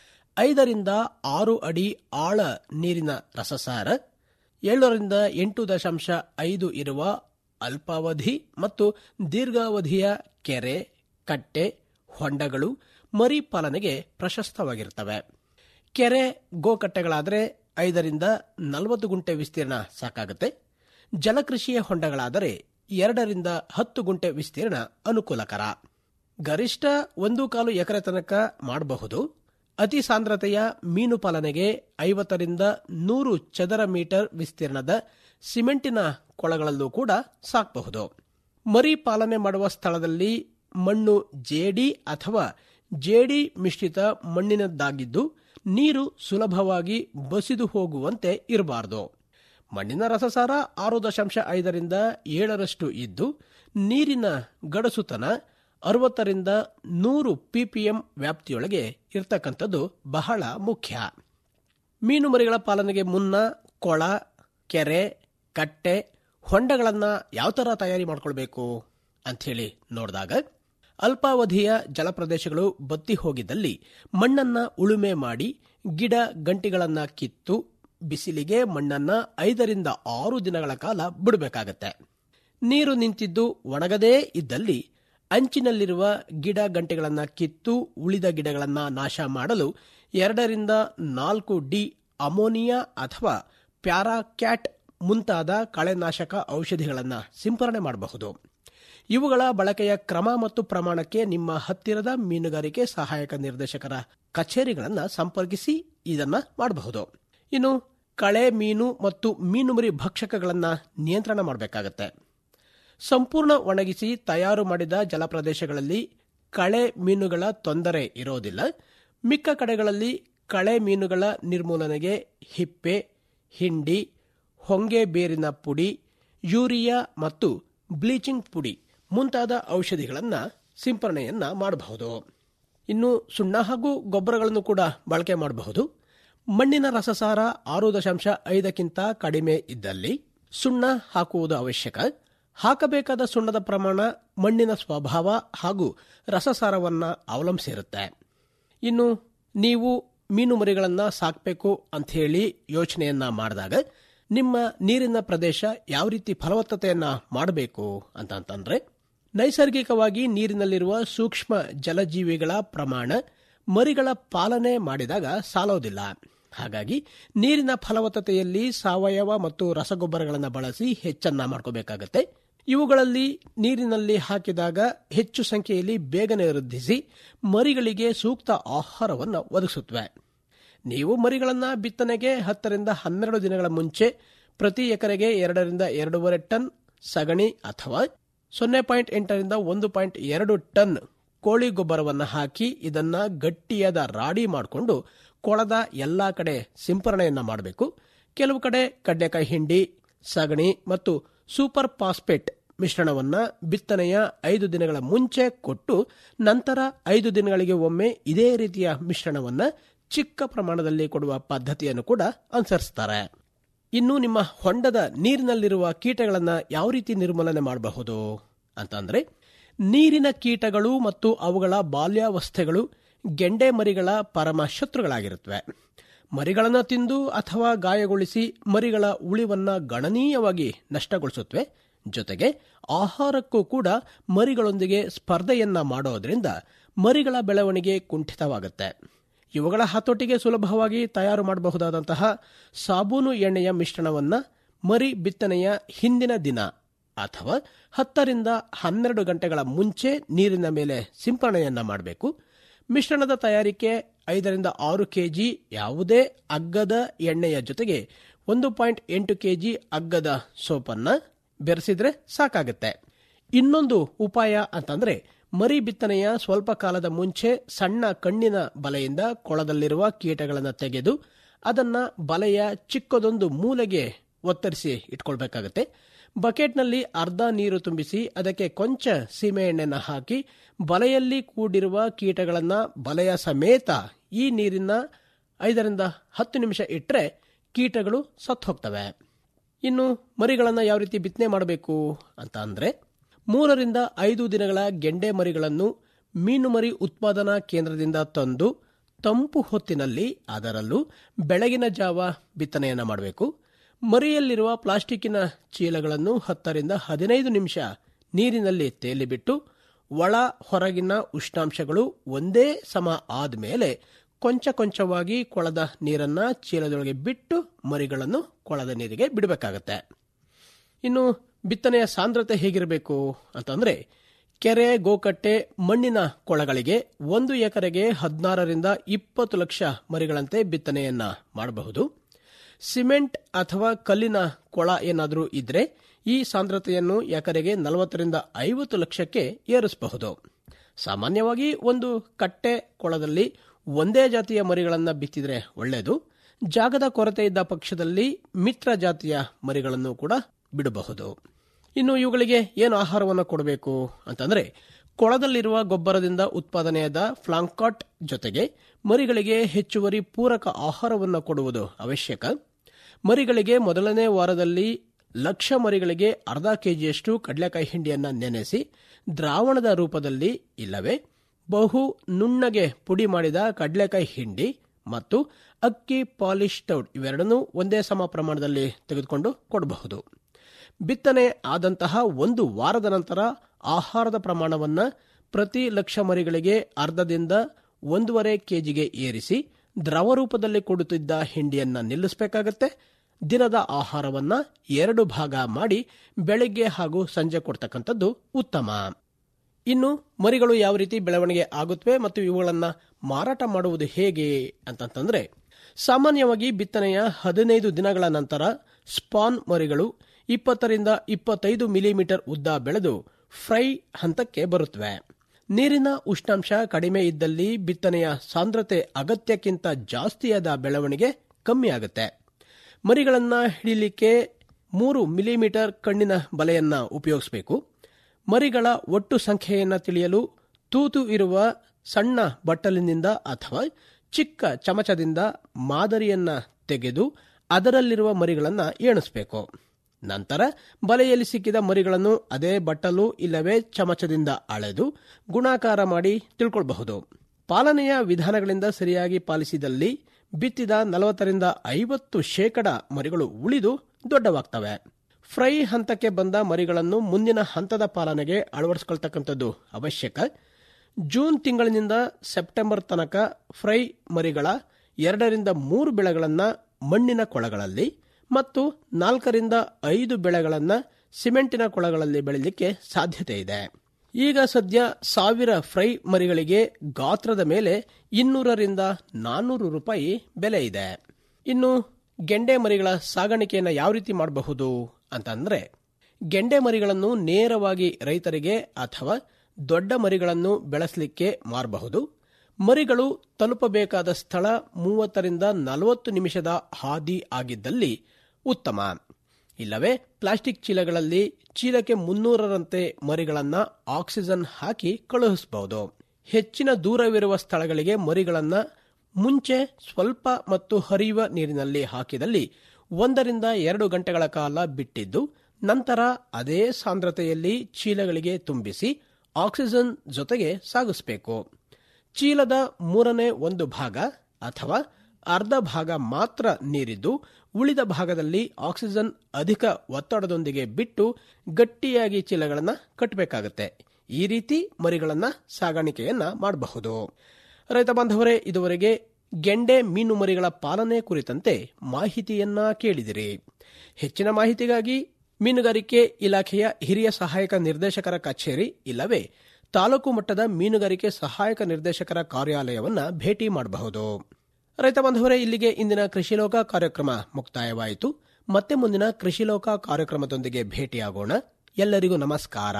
ಐದರಿಂದ ಆರು ಅಡಿ ಆಳ ನೀರಿನ ರಸಸಾರ ಏಳರಿಂದ ಎಂಟು ದಶಾಂಶ ಐದು ಇರುವ ಅಲ್ಪಾವಧಿ ಮತ್ತು ದೀರ್ಘಾವಧಿಯ ಕೆರೆ ಕಟ್ಟೆ ಹೊಂಡಗಳು ಮರಿ ಪಾಲನೆಗೆ ಪ್ರಶಸ್ತವಾಗಿರುತ್ತವೆ ಕೆರೆ ಗೋಕಟ್ಟೆಗಳಾದರೆ ಐದರಿಂದ ನಲವತ್ತು ಗುಂಟೆ ವಿಸ್ತೀರ್ಣ ಸಾಕಾಗುತ್ತೆ ಜಲಕೃಷಿಯ ಹೊಂಡಗಳಾದರೆ ಎರಡರಿಂದ ಹತ್ತು ಗುಂಟೆ ವಿಸ್ತೀರ್ಣ ಅನುಕೂಲಕರ ಗರಿಷ್ಠ ಒಂದು ಕಾಲು ಎಕರೆ ತನಕ ಮಾಡಬಹುದು ಅತಿ ಸಾಂದ್ರತೆಯ ಮೀನು ಪಾಲನೆಗೆ ಐವತ್ತರಿಂದ ನೂರು ಚದರ ಮೀಟರ್ ವಿಸ್ತೀರ್ಣದ ಸಿಮೆಂಟಿನ ಕೊಳಗಳಲ್ಲೂ ಕೂಡ ಸಾಕಬಹುದು ಮರಿ ಪಾಲನೆ ಮಾಡುವ ಸ್ಥಳದಲ್ಲಿ ಮಣ್ಣು ಜೇಡಿ ಅಥವಾ ಜೇಡಿ ಮಿಶ್ರಿತ ಮಣ್ಣಿನದ್ದಾಗಿದ್ದು ನೀರು ಸುಲಭವಾಗಿ ಬಸಿದು ಹೋಗುವಂತೆ ಇರಬಾರದು ಮಣ್ಣಿನ ರಸಸಾರ ಆರು ದಶಾಂಶ ಐದರಿಂದ ಏಳರಷ್ಟು ಇದ್ದು ನೀರಿನ ಗಡಸುತನ ಅರವತ್ತರಿಂದ ನೂರು ಪಿಪಿಎಂ ವ್ಯಾಪ್ತಿಯೊಳಗೆ ಇರ್ತಕ್ಕಂಥದ್ದು ಬಹಳ ಮುಖ್ಯ ಮೀನು ಮರಿಗಳ ಪಾಲನೆಗೆ ಮುನ್ನ ಕೊಳ ಕೆರೆ ಕಟ್ಟೆ ಹೊಂಡಗಳನ್ನು ಯಾವ ಥರ ತಯಾರಿ ಮಾಡ್ಕೊಳ್ಬೇಕು ಅಂಥೇಳಿ ನೋಡಿದಾಗ ಅಲ್ಪಾವಧಿಯ ಜಲಪ್ರದೇಶಗಳು ಬತ್ತಿ ಹೋಗಿದ್ದಲ್ಲಿ ಮಣ್ಣನ್ನ ಉಳುಮೆ ಮಾಡಿ ಗಿಡ ಗಂಟಿಗಳನ್ನ ಕಿತ್ತು ಬಿಸಿಲಿಗೆ ಮಣ್ಣನ್ನ ಐದರಿಂದ ಆರು ದಿನಗಳ ಕಾಲ ಬಿಡಬೇಕಾಗತ್ತೆ ನೀರು ನಿಂತಿದ್ದು ಒಣಗದೇ ಇದ್ದಲ್ಲಿ ಅಂಚಿನಲ್ಲಿರುವ ಗಿಡ ಗಂಟೆಗಳನ್ನು ಕಿತ್ತು ಉಳಿದ ಗಿಡಗಳನ್ನು ನಾಶ ಮಾಡಲು ಎರಡರಿಂದ ನಾಲ್ಕು ಡಿ ಅಮೋನಿಯಾ ಅಥವಾ ಪ್ಯಾರಾಕ್ಯಾಟ್ ಮುಂತಾದ ಕಳೆನಾಶಕ ಔಷಧಿಗಳನ್ನು ಸಿಂಪರಣೆ ಮಾಡಬಹುದು ಇವುಗಳ ಬಳಕೆಯ ಕ್ರಮ ಮತ್ತು ಪ್ರಮಾಣಕ್ಕೆ ನಿಮ್ಮ ಹತ್ತಿರದ ಮೀನುಗಾರಿಕೆ ಸಹಾಯಕ ನಿರ್ದೇಶಕರ ಕಚೇರಿಗಳನ್ನು ಸಂಪರ್ಕಿಸಿ ಇದನ್ನ ಮಾಡಬಹುದು ಇನ್ನು ಕಳೆ ಮೀನು ಮತ್ತು ಮೀನುಮರಿ ಭಕ್ಷಕಗಳನ್ನು ನಿಯಂತ್ರಣ ಮಾಡಬೇಕಾಗತ್ತೆ ಸಂಪೂರ್ಣ ಒಣಗಿಸಿ ತಯಾರು ಮಾಡಿದ ಜಲಪ್ರದೇಶಗಳಲ್ಲಿ ಕಳೆ ಮೀನುಗಳ ತೊಂದರೆ ಇರೋದಿಲ್ಲ ಮಿಕ್ಕ ಕಡೆಗಳಲ್ಲಿ ಕಳೆ ಮೀನುಗಳ ನಿರ್ಮೂಲನೆಗೆ ಹಿಪ್ಪೆ ಹಿಂಡಿ ಹೊಂಗೆ ಬೇರಿನ ಪುಡಿ ಯೂರಿಯಾ ಮತ್ತು ಬ್ಲೀಚಿಂಗ್ ಪುಡಿ ಮುಂತಾದ ಔಷಧಿಗಳನ್ನು ಸಿಂಪರಣೆಯನ್ನ ಮಾಡಬಹುದು ಇನ್ನು ಸುಣ್ಣ ಹಾಗೂ ಗೊಬ್ಬರಗಳನ್ನು ಕೂಡ ಬಳಕೆ ಮಾಡಬಹುದು ಮಣ್ಣಿನ ರಸಸಾರ ಆರು ದಶಾಂಶ ಐದಕ್ಕಿಂತ ಕಡಿಮೆ ಇದ್ದಲ್ಲಿ ಸುಣ್ಣ ಹಾಕುವುದು ಅವಶ್ಯಕ ಹಾಕಬೇಕಾದ ಸುಣ್ಣದ ಪ್ರಮಾಣ ಮಣ್ಣಿನ ಸ್ವಭಾವ ಹಾಗೂ ರಸಸಾರವನ್ನ ಅವಲಂಬಿಸಿರುತ್ತೆ ಇನ್ನು ನೀವು ಮೀನು ಮರಿಗಳನ್ನ ಸಾಕಬೇಕು ಅಂತ ಹೇಳಿ ಯೋಚನೆಯನ್ನ ಮಾಡಿದಾಗ ನಿಮ್ಮ ನೀರಿನ ಪ್ರದೇಶ ಯಾವ ರೀತಿ ಫಲವತ್ತತೆಯನ್ನ ಮಾಡಬೇಕು ಅಂತಂತಂದ್ರೆ ನೈಸರ್ಗಿಕವಾಗಿ ನೀರಿನಲ್ಲಿರುವ ಸೂಕ್ಷ್ಮ ಜಲಜೀವಿಗಳ ಪ್ರಮಾಣ ಮರಿಗಳ ಪಾಲನೆ ಮಾಡಿದಾಗ ಸಾಲೋದಿಲ್ಲ ಹಾಗಾಗಿ ನೀರಿನ ಫಲವತ್ತತೆಯಲ್ಲಿ ಸಾವಯವ ಮತ್ತು ರಸಗೊಬ್ಬರಗಳನ್ನು ಬಳಸಿ ಹೆಚ್ಚನ್ನ ಮಾಡ್ಕೋಬೇಕಾಗತ್ತೆ ಇವುಗಳಲ್ಲಿ ನೀರಿನಲ್ಲಿ ಹಾಕಿದಾಗ ಹೆಚ್ಚು ಸಂಖ್ಯೆಯಲ್ಲಿ ಬೇಗನೆ ವೃದ್ಧಿಸಿ ಮರಿಗಳಿಗೆ ಸೂಕ್ತ ಆಹಾರವನ್ನು ಒದಗಿಸುತ್ತವೆ ನೀವು ಮರಿಗಳನ್ನ ಬಿತ್ತನೆಗೆ ಹತ್ತರಿಂದ ಹನ್ನೆರಡು ದಿನಗಳ ಮುಂಚೆ ಪ್ರತಿ ಎಕರೆಗೆ ಎರಡರಿಂದ ಎರಡೂವರೆ ಟನ್ ಸಗಣಿ ಅಥವಾ ಸೊನ್ನೆ ಪಾಯಿಂಟ್ ಎಂಟರಿಂದ ಒಂದು ಪಾಯಿಂಟ್ ಎರಡು ಟನ್ ಕೋಳಿ ಗೊಬ್ಬರವನ್ನು ಹಾಕಿ ಇದನ್ನ ಗಟ್ಟಿಯಾದ ರಾಡಿ ಮಾಡಿಕೊಂಡು ಕೊಳದ ಎಲ್ಲಾ ಕಡೆ ಸಿಂಪರಣೆಯನ್ನ ಮಾಡಬೇಕು ಕೆಲವು ಕಡೆ ಕಡ್ಲೆಕಾಯಿ ಹಿಂಡಿ ಸಗಣಿ ಮತ್ತು ಸೂಪರ್ ಫಾಸ್ಫೇಟ್ ಮಿಶ್ರಣವನ್ನ ಬಿತ್ತನೆಯ ಐದು ದಿನಗಳ ಮುಂಚೆ ಕೊಟ್ಟು ನಂತರ ಐದು ದಿನಗಳಿಗೆ ಒಮ್ಮೆ ಇದೇ ರೀತಿಯ ಮಿಶ್ರಣವನ್ನ ಚಿಕ್ಕ ಪ್ರಮಾಣದಲ್ಲಿ ಕೊಡುವ ಪದ್ಧತಿಯನ್ನು ಕೂಡ ಅನುಸರಿಸ್ತಾರೆ ಇನ್ನು ನಿಮ್ಮ ಹೊಂಡದ ನೀರಿನಲ್ಲಿರುವ ಕೀಟಗಳನ್ನು ಯಾವ ರೀತಿ ನಿರ್ಮೂಲನೆ ಮಾಡಬಹುದು ಅಂತಂದ್ರೆ ನೀರಿನ ಕೀಟಗಳು ಮತ್ತು ಅವುಗಳ ಬಾಲ್ಯಾವಸ್ಥೆಗಳು ಗೆಂಡೆ ಮರಿಗಳ ಪರಮ ಶತ್ರುಗಳಾಗಿರುತ್ತವೆ ಮರಿಗಳನ್ನು ತಿಂದು ಅಥವಾ ಗಾಯಗೊಳಿಸಿ ಮರಿಗಳ ಉಳಿವನ್ನ ಗಣನೀಯವಾಗಿ ನಷ್ಟಗೊಳಿಸುತ್ತವೆ ಜೊತೆಗೆ ಆಹಾರಕ್ಕೂ ಕೂಡ ಮರಿಗಳೊಂದಿಗೆ ಸ್ಪರ್ಧೆಯನ್ನ ಮಾಡೋದ್ರಿಂದ ಮರಿಗಳ ಬೆಳವಣಿಗೆ ಕುಂಠಿತವಾಗುತ್ತೆ ಇವುಗಳ ಹತೋಟಿಗೆ ಸುಲಭವಾಗಿ ತಯಾರು ಮಾಡಬಹುದಾದಂತಹ ಸಾಬೂನು ಎಣ್ಣೆಯ ಮಿಶ್ರಣವನ್ನ ಮರಿ ಬಿತ್ತನೆಯ ಹಿಂದಿನ ದಿನ ಅಥವಾ ಹತ್ತರಿಂದ ಹನ್ನೆರಡು ಗಂಟೆಗಳ ಮುಂಚೆ ನೀರಿನ ಮೇಲೆ ಸಿಂಪರಣೆಯನ್ನ ಮಾಡಬೇಕು ಮಿಶ್ರಣದ ತಯಾರಿಕೆ ಐದರಿಂದ ಆರು ಕೆಜಿ ಯಾವುದೇ ಅಗ್ಗದ ಎಣ್ಣೆಯ ಜೊತೆಗೆ ಒಂದು ಪಾಯಿಂಟ್ ಎಂಟು ಕೆಜಿ ಅಗ್ಗದ ಸೋಪನ್ನ ಬೆರೆಸಿದ್ರೆ ಸಾಕಾಗುತ್ತೆ ಇನ್ನೊಂದು ಉಪಾಯ ಅಂತಂದ್ರೆ ಮರಿ ಬಿತ್ತನೆಯ ಸ್ವಲ್ಪ ಕಾಲದ ಮುಂಚೆ ಸಣ್ಣ ಕಣ್ಣಿನ ಬಲೆಯಿಂದ ಕೊಳದಲ್ಲಿರುವ ಕೀಟಗಳನ್ನು ತೆಗೆದು ಅದನ್ನ ಬಲೆಯ ಚಿಕ್ಕದೊಂದು ಮೂಲೆಗೆ ಒತ್ತರಿಸಿ ಇಟ್ಕೊಳ್ಬೇಕಾಗತ್ತೆ ಬಕೆಟ್ನಲ್ಲಿ ಅರ್ಧ ನೀರು ತುಂಬಿಸಿ ಅದಕ್ಕೆ ಕೊಂಚ ಸೀಮೆ ಎಣ್ಣೆನ ಹಾಕಿ ಬಲೆಯಲ್ಲಿ ಕೂಡಿರುವ ಕೀಟಗಳನ್ನ ಬಲೆಯ ಸಮೇತ ಈ ನೀರಿನ ಐದರಿಂದ ಹತ್ತು ನಿಮಿಷ ಇಟ್ಟರೆ ಕೀಟಗಳು ಸತ್ತು ಹೋಗ್ತವೆ ಇನ್ನು ಮರಿಗಳನ್ನು ಯಾವ ರೀತಿ ಬಿತ್ತನೆ ಮಾಡಬೇಕು ಅಂತ ಅಂದ್ರೆ ಮೂರರಿಂದ ಐದು ದಿನಗಳ ಗೆಂಡೆ ಮರಿಗಳನ್ನು ಮೀನು ಮರಿ ಉತ್ಪಾದನಾ ಕೇಂದ್ರದಿಂದ ತಂದು ತಂಪು ಹೊತ್ತಿನಲ್ಲಿ ಅದರಲ್ಲೂ ಬೆಳಗಿನ ಜಾವ ಬಿತ್ತನೆಯನ್ನ ಮಾಡಬೇಕು ಮರಿಯಲ್ಲಿರುವ ಪ್ಲಾಸ್ಟಿಕ್ಕಿನ ಚೀಲಗಳನ್ನು ಹತ್ತರಿಂದ ಹದಿನೈದು ನಿಮಿಷ ನೀರಿನಲ್ಲಿ ತೇಲಿಬಿಟ್ಟು ಒಳ ಹೊರಗಿನ ಉಷ್ಣಾಂಶಗಳು ಒಂದೇ ಸಮ ಆದ್ಮೇಲೆ ಕೊಂಚ ಕೊಂಚವಾಗಿ ಕೊಳದ ನೀರನ್ನ ಚೀಲದೊಳಗೆ ಬಿಟ್ಟು ಮರಿಗಳನ್ನು ಕೊಳದ ನೀರಿಗೆ ಬಿಡಬೇಕಾಗತ್ತೆ ಇನ್ನು ಬಿತ್ತನೆಯ ಸಾಂದ್ರತೆ ಹೇಗಿರಬೇಕು ಅಂತಂದ್ರೆ ಕೆರೆ ಗೋಕಟ್ಟೆ ಮಣ್ಣಿನ ಕೊಳಗಳಿಗೆ ಒಂದು ಎಕರೆಗೆ ಹದಿನಾರರಿಂದ ಇಪ್ಪತ್ತು ಲಕ್ಷ ಮರಿಗಳಂತೆ ಬಿತ್ತನೆಯನ್ನ ಮಾಡಬಹುದು ಸಿಮೆಂಟ್ ಅಥವಾ ಕಲ್ಲಿನ ಕೊಳ ಏನಾದರೂ ಇದ್ರೆ ಈ ಸಾಂದ್ರತೆಯನ್ನು ಎಕರೆಗೆ ನಲವತ್ತರಿಂದ ಐವತ್ತು ಲಕ್ಷಕ್ಕೆ ಏರಿಸಬಹುದು ಸಾಮಾನ್ಯವಾಗಿ ಒಂದು ಕಟ್ಟೆ ಕೊಳದಲ್ಲಿ ಒಂದೇ ಜಾತಿಯ ಮರಿಗಳನ್ನು ಬಿತ್ತಿದ್ರೆ ಒಳ್ಳೆಯದು ಜಾಗದ ಕೊರತೆ ಇದ್ದ ಪಕ್ಷದಲ್ಲಿ ಮಿತ್ರ ಜಾತಿಯ ಮರಿಗಳನ್ನು ಕೂಡ ಬಿಡಬಹುದು ಇನ್ನು ಇವುಗಳಿಗೆ ಏನು ಆಹಾರವನ್ನು ಕೊಡಬೇಕು ಅಂತಂದ್ರೆ ಕೊಳದಲ್ಲಿರುವ ಗೊಬ್ಬರದಿಂದ ಉತ್ಪಾದನೆಯಾದ ಫ್ಲಾಂಕಾಟ್ ಜೊತೆಗೆ ಮರಿಗಳಿಗೆ ಹೆಚ್ಚುವರಿ ಪೂರಕ ಆಹಾರವನ್ನು ಕೊಡುವುದು ಅವಶ್ಯಕ ಮರಿಗಳಿಗೆ ಮೊದಲನೇ ವಾರದಲ್ಲಿ ಲಕ್ಷ ಮರಿಗಳಿಗೆ ಅರ್ಧ ಕೆಜಿಯಷ್ಟು ಕಡಲೆಕಾಯಿ ಹಿಂಡಿಯನ್ನ ನೆನೆಸಿ ದ್ರಾವಣದ ರೂಪದಲ್ಲಿ ಇಲ್ಲವೇ ಬಹು ನುಣ್ಣಗೆ ಪುಡಿ ಮಾಡಿದ ಕಡಲೆಕಾಯಿ ಹಿಂಡಿ ಮತ್ತು ಅಕ್ಕಿ ಪಾಲಿಶ್ ಟೌಡ್ ಇವೆರಡನ್ನೂ ಒಂದೇ ಸಮ ಪ್ರಮಾಣದಲ್ಲಿ ತೆಗೆದುಕೊಂಡು ಕೊಡಬಹುದು ಬಿತ್ತನೆ ಆದಂತಹ ಒಂದು ವಾರದ ನಂತರ ಆಹಾರದ ಪ್ರಮಾಣವನ್ನು ಪ್ರತಿ ಲಕ್ಷ ಮರಿಗಳಿಗೆ ಅರ್ಧದಿಂದ ಒಂದೂವರೆ ಕೆಜಿಗೆ ಏರಿಸಿ ದ್ರವ ರೂಪದಲ್ಲಿ ಕೊಡುತ್ತಿದ್ದ ಹಿಂಡಿಯನ್ನ ನಿಲ್ಲಿಸಬೇಕಾಗತ್ತೆ ದಿನದ ಆಹಾರವನ್ನ ಎರಡು ಭಾಗ ಮಾಡಿ ಬೆಳಗ್ಗೆ ಹಾಗೂ ಸಂಜೆ ಕೊಡ್ತಕ್ಕಂಥದ್ದು ಉತ್ತಮ ಇನ್ನು ಮರಿಗಳು ಯಾವ ರೀತಿ ಬೆಳವಣಿಗೆ ಆಗುತ್ತವೆ ಮತ್ತು ಇವುಗಳನ್ನ ಮಾರಾಟ ಮಾಡುವುದು ಹೇಗೆ ಅಂತಂತಂದ್ರೆ ಸಾಮಾನ್ಯವಾಗಿ ಬಿತ್ತನೆಯ ಹದಿನೈದು ದಿನಗಳ ನಂತರ ಸ್ಪಾನ್ ಮರಿಗಳು ಇಪ್ಪತ್ತರಿಂದ ಇಪ್ಪತ್ತೈದು ಮಿಲಿಮೀಟರ್ ಉದ್ದ ಬೆಳೆದು ಫ್ರೈ ಹಂತಕ್ಕೆ ಬರುತ್ತವೆ ನೀರಿನ ಉಷ್ಣಾಂಶ ಕಡಿಮೆ ಇದ್ದಲ್ಲಿ ಬಿತ್ತನೆಯ ಸಾಂದ್ರತೆ ಅಗತ್ಯಕ್ಕಿಂತ ಜಾಸ್ತಿಯಾದ ಬೆಳವಣಿಗೆ ಕಮ್ಮಿ ಆಗುತ್ತೆ ಮರಿಗಳನ್ನ ಹಿಡಿಲಿಕ್ಕೆ ಮೂರು ಮಿಲಿಮೀಟರ್ ಕಣ್ಣಿನ ಬಲೆಯನ್ನ ಉಪಯೋಗಿಸಬೇಕು ಮರಿಗಳ ಒಟ್ಟು ಸಂಖ್ಯೆಯನ್ನು ತಿಳಿಯಲು ತೂತು ಇರುವ ಸಣ್ಣ ಬಟ್ಟಲಿನಿಂದ ಅಥವಾ ಚಿಕ್ಕ ಚಮಚದಿಂದ ಮಾದರಿಯನ್ನ ತೆಗೆದು ಅದರಲ್ಲಿರುವ ಮರಿಗಳನ್ನು ಎಣಿಸಬೇಕು ನಂತರ ಬಲೆಯಲ್ಲಿ ಸಿಕ್ಕಿದ ಮರಿಗಳನ್ನು ಅದೇ ಬಟ್ಟಲು ಇಲ್ಲವೇ ಚಮಚದಿಂದ ಅಳೆದು ಗುಣಾಕಾರ ಮಾಡಿ ತಿಳ್ಕೊಳ್ಬಹುದು ಪಾಲನೆಯ ವಿಧಾನಗಳಿಂದ ಸರಿಯಾಗಿ ಪಾಲಿಸಿದಲ್ಲಿ ಬಿತ್ತಿದ ನಲವತ್ತರಿಂದ ಐವತ್ತು ಶೇಕಡ ಮರಿಗಳು ಉಳಿದು ದೊಡ್ಡವಾಗ್ತವೆ ಫ್ರೈ ಹಂತಕ್ಕೆ ಬಂದ ಮರಿಗಳನ್ನು ಮುಂದಿನ ಹಂತದ ಪಾಲನೆಗೆ ಅಳವಡಿಸಿಕೊಳ್ತಕ್ಕಂಥದ್ದು ಅವಶ್ಯಕ ಜೂನ್ ತಿಂಗಳಿನಿಂದ ಸೆಪ್ಟೆಂಬರ್ ತನಕ ಫ್ರೈ ಮರಿಗಳ ಎರಡರಿಂದ ಮೂರು ಬೆಳೆಗಳನ್ನು ಮಣ್ಣಿನ ಕೊಳಗಳಲ್ಲಿ ಮತ್ತು ನಾಲ್ಕರಿಂದ ಐದು ಬೆಳೆಗಳನ್ನು ಸಿಮೆಂಟಿನ ಕೊಳಗಳಲ್ಲಿ ಬೆಳೀಲಿಕ್ಕೆ ಸಾಧ್ಯತೆ ಇದೆ ಈಗ ಸದ್ಯ ಸಾವಿರ ಫ್ರೈ ಮರಿಗಳಿಗೆ ಗಾತ್ರದ ಮೇಲೆ ಇನ್ನೂರರಿಂದ ನಾನ್ನೂರು ರೂಪಾಯಿ ಬೆಲೆ ಇದೆ ಇನ್ನು ಗೆಂಡೆ ಮರಿಗಳ ಸಾಗಾಣಿಕೆಯನ್ನು ಯಾವ ರೀತಿ ಮಾಡಬಹುದು ಅಂತಂದ್ರೆ ಗೆಂಡೆ ಮರಿಗಳನ್ನು ನೇರವಾಗಿ ರೈತರಿಗೆ ಅಥವಾ ದೊಡ್ಡ ಮರಿಗಳನ್ನು ಬೆಳೆಸಲಿಕ್ಕೆ ಮಾರಬಹುದು ಮರಿಗಳು ತಲುಪಬೇಕಾದ ಸ್ಥಳ ಮೂವತ್ತರಿಂದ ನಲವತ್ತು ನಿಮಿಷದ ಹಾದಿ ಆಗಿದ್ದಲ್ಲಿ ಉತ್ತಮ ಇಲ್ಲವೇ ಪ್ಲಾಸ್ಟಿಕ್ ಚೀಲಗಳಲ್ಲಿ ಚೀಲಕ್ಕೆ ಮುನ್ನೂರರಂತೆ ಮರಿಗಳನ್ನು ಆಕ್ಸಿಜನ್ ಹಾಕಿ ಕಳುಹಿಸಬಹುದು ಹೆಚ್ಚಿನ ದೂರವಿರುವ ಸ್ಥಳಗಳಿಗೆ ಮರಿಗಳನ್ನ ಮುಂಚೆ ಸ್ವಲ್ಪ ಮತ್ತು ಹರಿಯುವ ನೀರಿನಲ್ಲಿ ಹಾಕಿದಲ್ಲಿ ಒಂದರಿಂದ ಎರಡು ಗಂಟೆಗಳ ಕಾಲ ಬಿಟ್ಟಿದ್ದು ನಂತರ ಅದೇ ಸಾಂದ್ರತೆಯಲ್ಲಿ ಚೀಲಗಳಿಗೆ ತುಂಬಿಸಿ ಆಕ್ಸಿಜನ್ ಜೊತೆಗೆ ಸಾಗಿಸಬೇಕು ಚೀಲದ ಮೂರನೇ ಒಂದು ಭಾಗ ಅಥವಾ ಅರ್ಧ ಭಾಗ ಮಾತ್ರ ನೀರಿದ್ದು ಉಳಿದ ಭಾಗದಲ್ಲಿ ಆಕ್ಸಿಜನ್ ಅಧಿಕ ಒತ್ತಡದೊಂದಿಗೆ ಬಿಟ್ಟು ಗಟ್ಟಿಯಾಗಿ ಚೀಲಗಳನ್ನು ಕಟ್ಟಬೇಕಾಗುತ್ತೆ ಈ ರೀತಿ ಮರಿಗಳನ್ನ ಸಾಗಾಣಿಕೆಯನ್ನ ಮಾಡಬಹುದು ರೈತ ಬಾಂಧವರೇ ಇದುವರೆಗೆ ಗೆಂಡೆ ಮೀನು ಮರಿಗಳ ಪಾಲನೆ ಕುರಿತಂತೆ ಮಾಹಿತಿಯನ್ನ ಕೇಳಿದಿರಿ ಹೆಚ್ಚಿನ ಮಾಹಿತಿಗಾಗಿ ಮೀನುಗಾರಿಕೆ ಇಲಾಖೆಯ ಹಿರಿಯ ಸಹಾಯಕ ನಿರ್ದೇಶಕರ ಕಚೇರಿ ಇಲ್ಲವೇ ತಾಲೂಕು ಮಟ್ಟದ ಮೀನುಗಾರಿಕೆ ಸಹಾಯಕ ನಿರ್ದೇಶಕರ ಕಾರ್ಯಾಲಯವನ್ನ ಭೇಟಿ ಮಾಡಬಹುದು ರೈತ ಬಾಂಧವರೇ ಇಲ್ಲಿಗೆ ಇಂದಿನ ಕೃಷಿಲೋಕ ಕಾರ್ಯಕ್ರಮ ಮುಕ್ತಾಯವಾಯಿತು ಮತ್ತೆ ಮುಂದಿನ ಕೃಷಿಲೋಕ ಕಾರ್ಯಕ್ರಮದೊಂದಿಗೆ ಭೇಟಿಯಾಗೋಣ ಎಲ್ಲರಿಗೂ ನಮಸ್ಕಾರ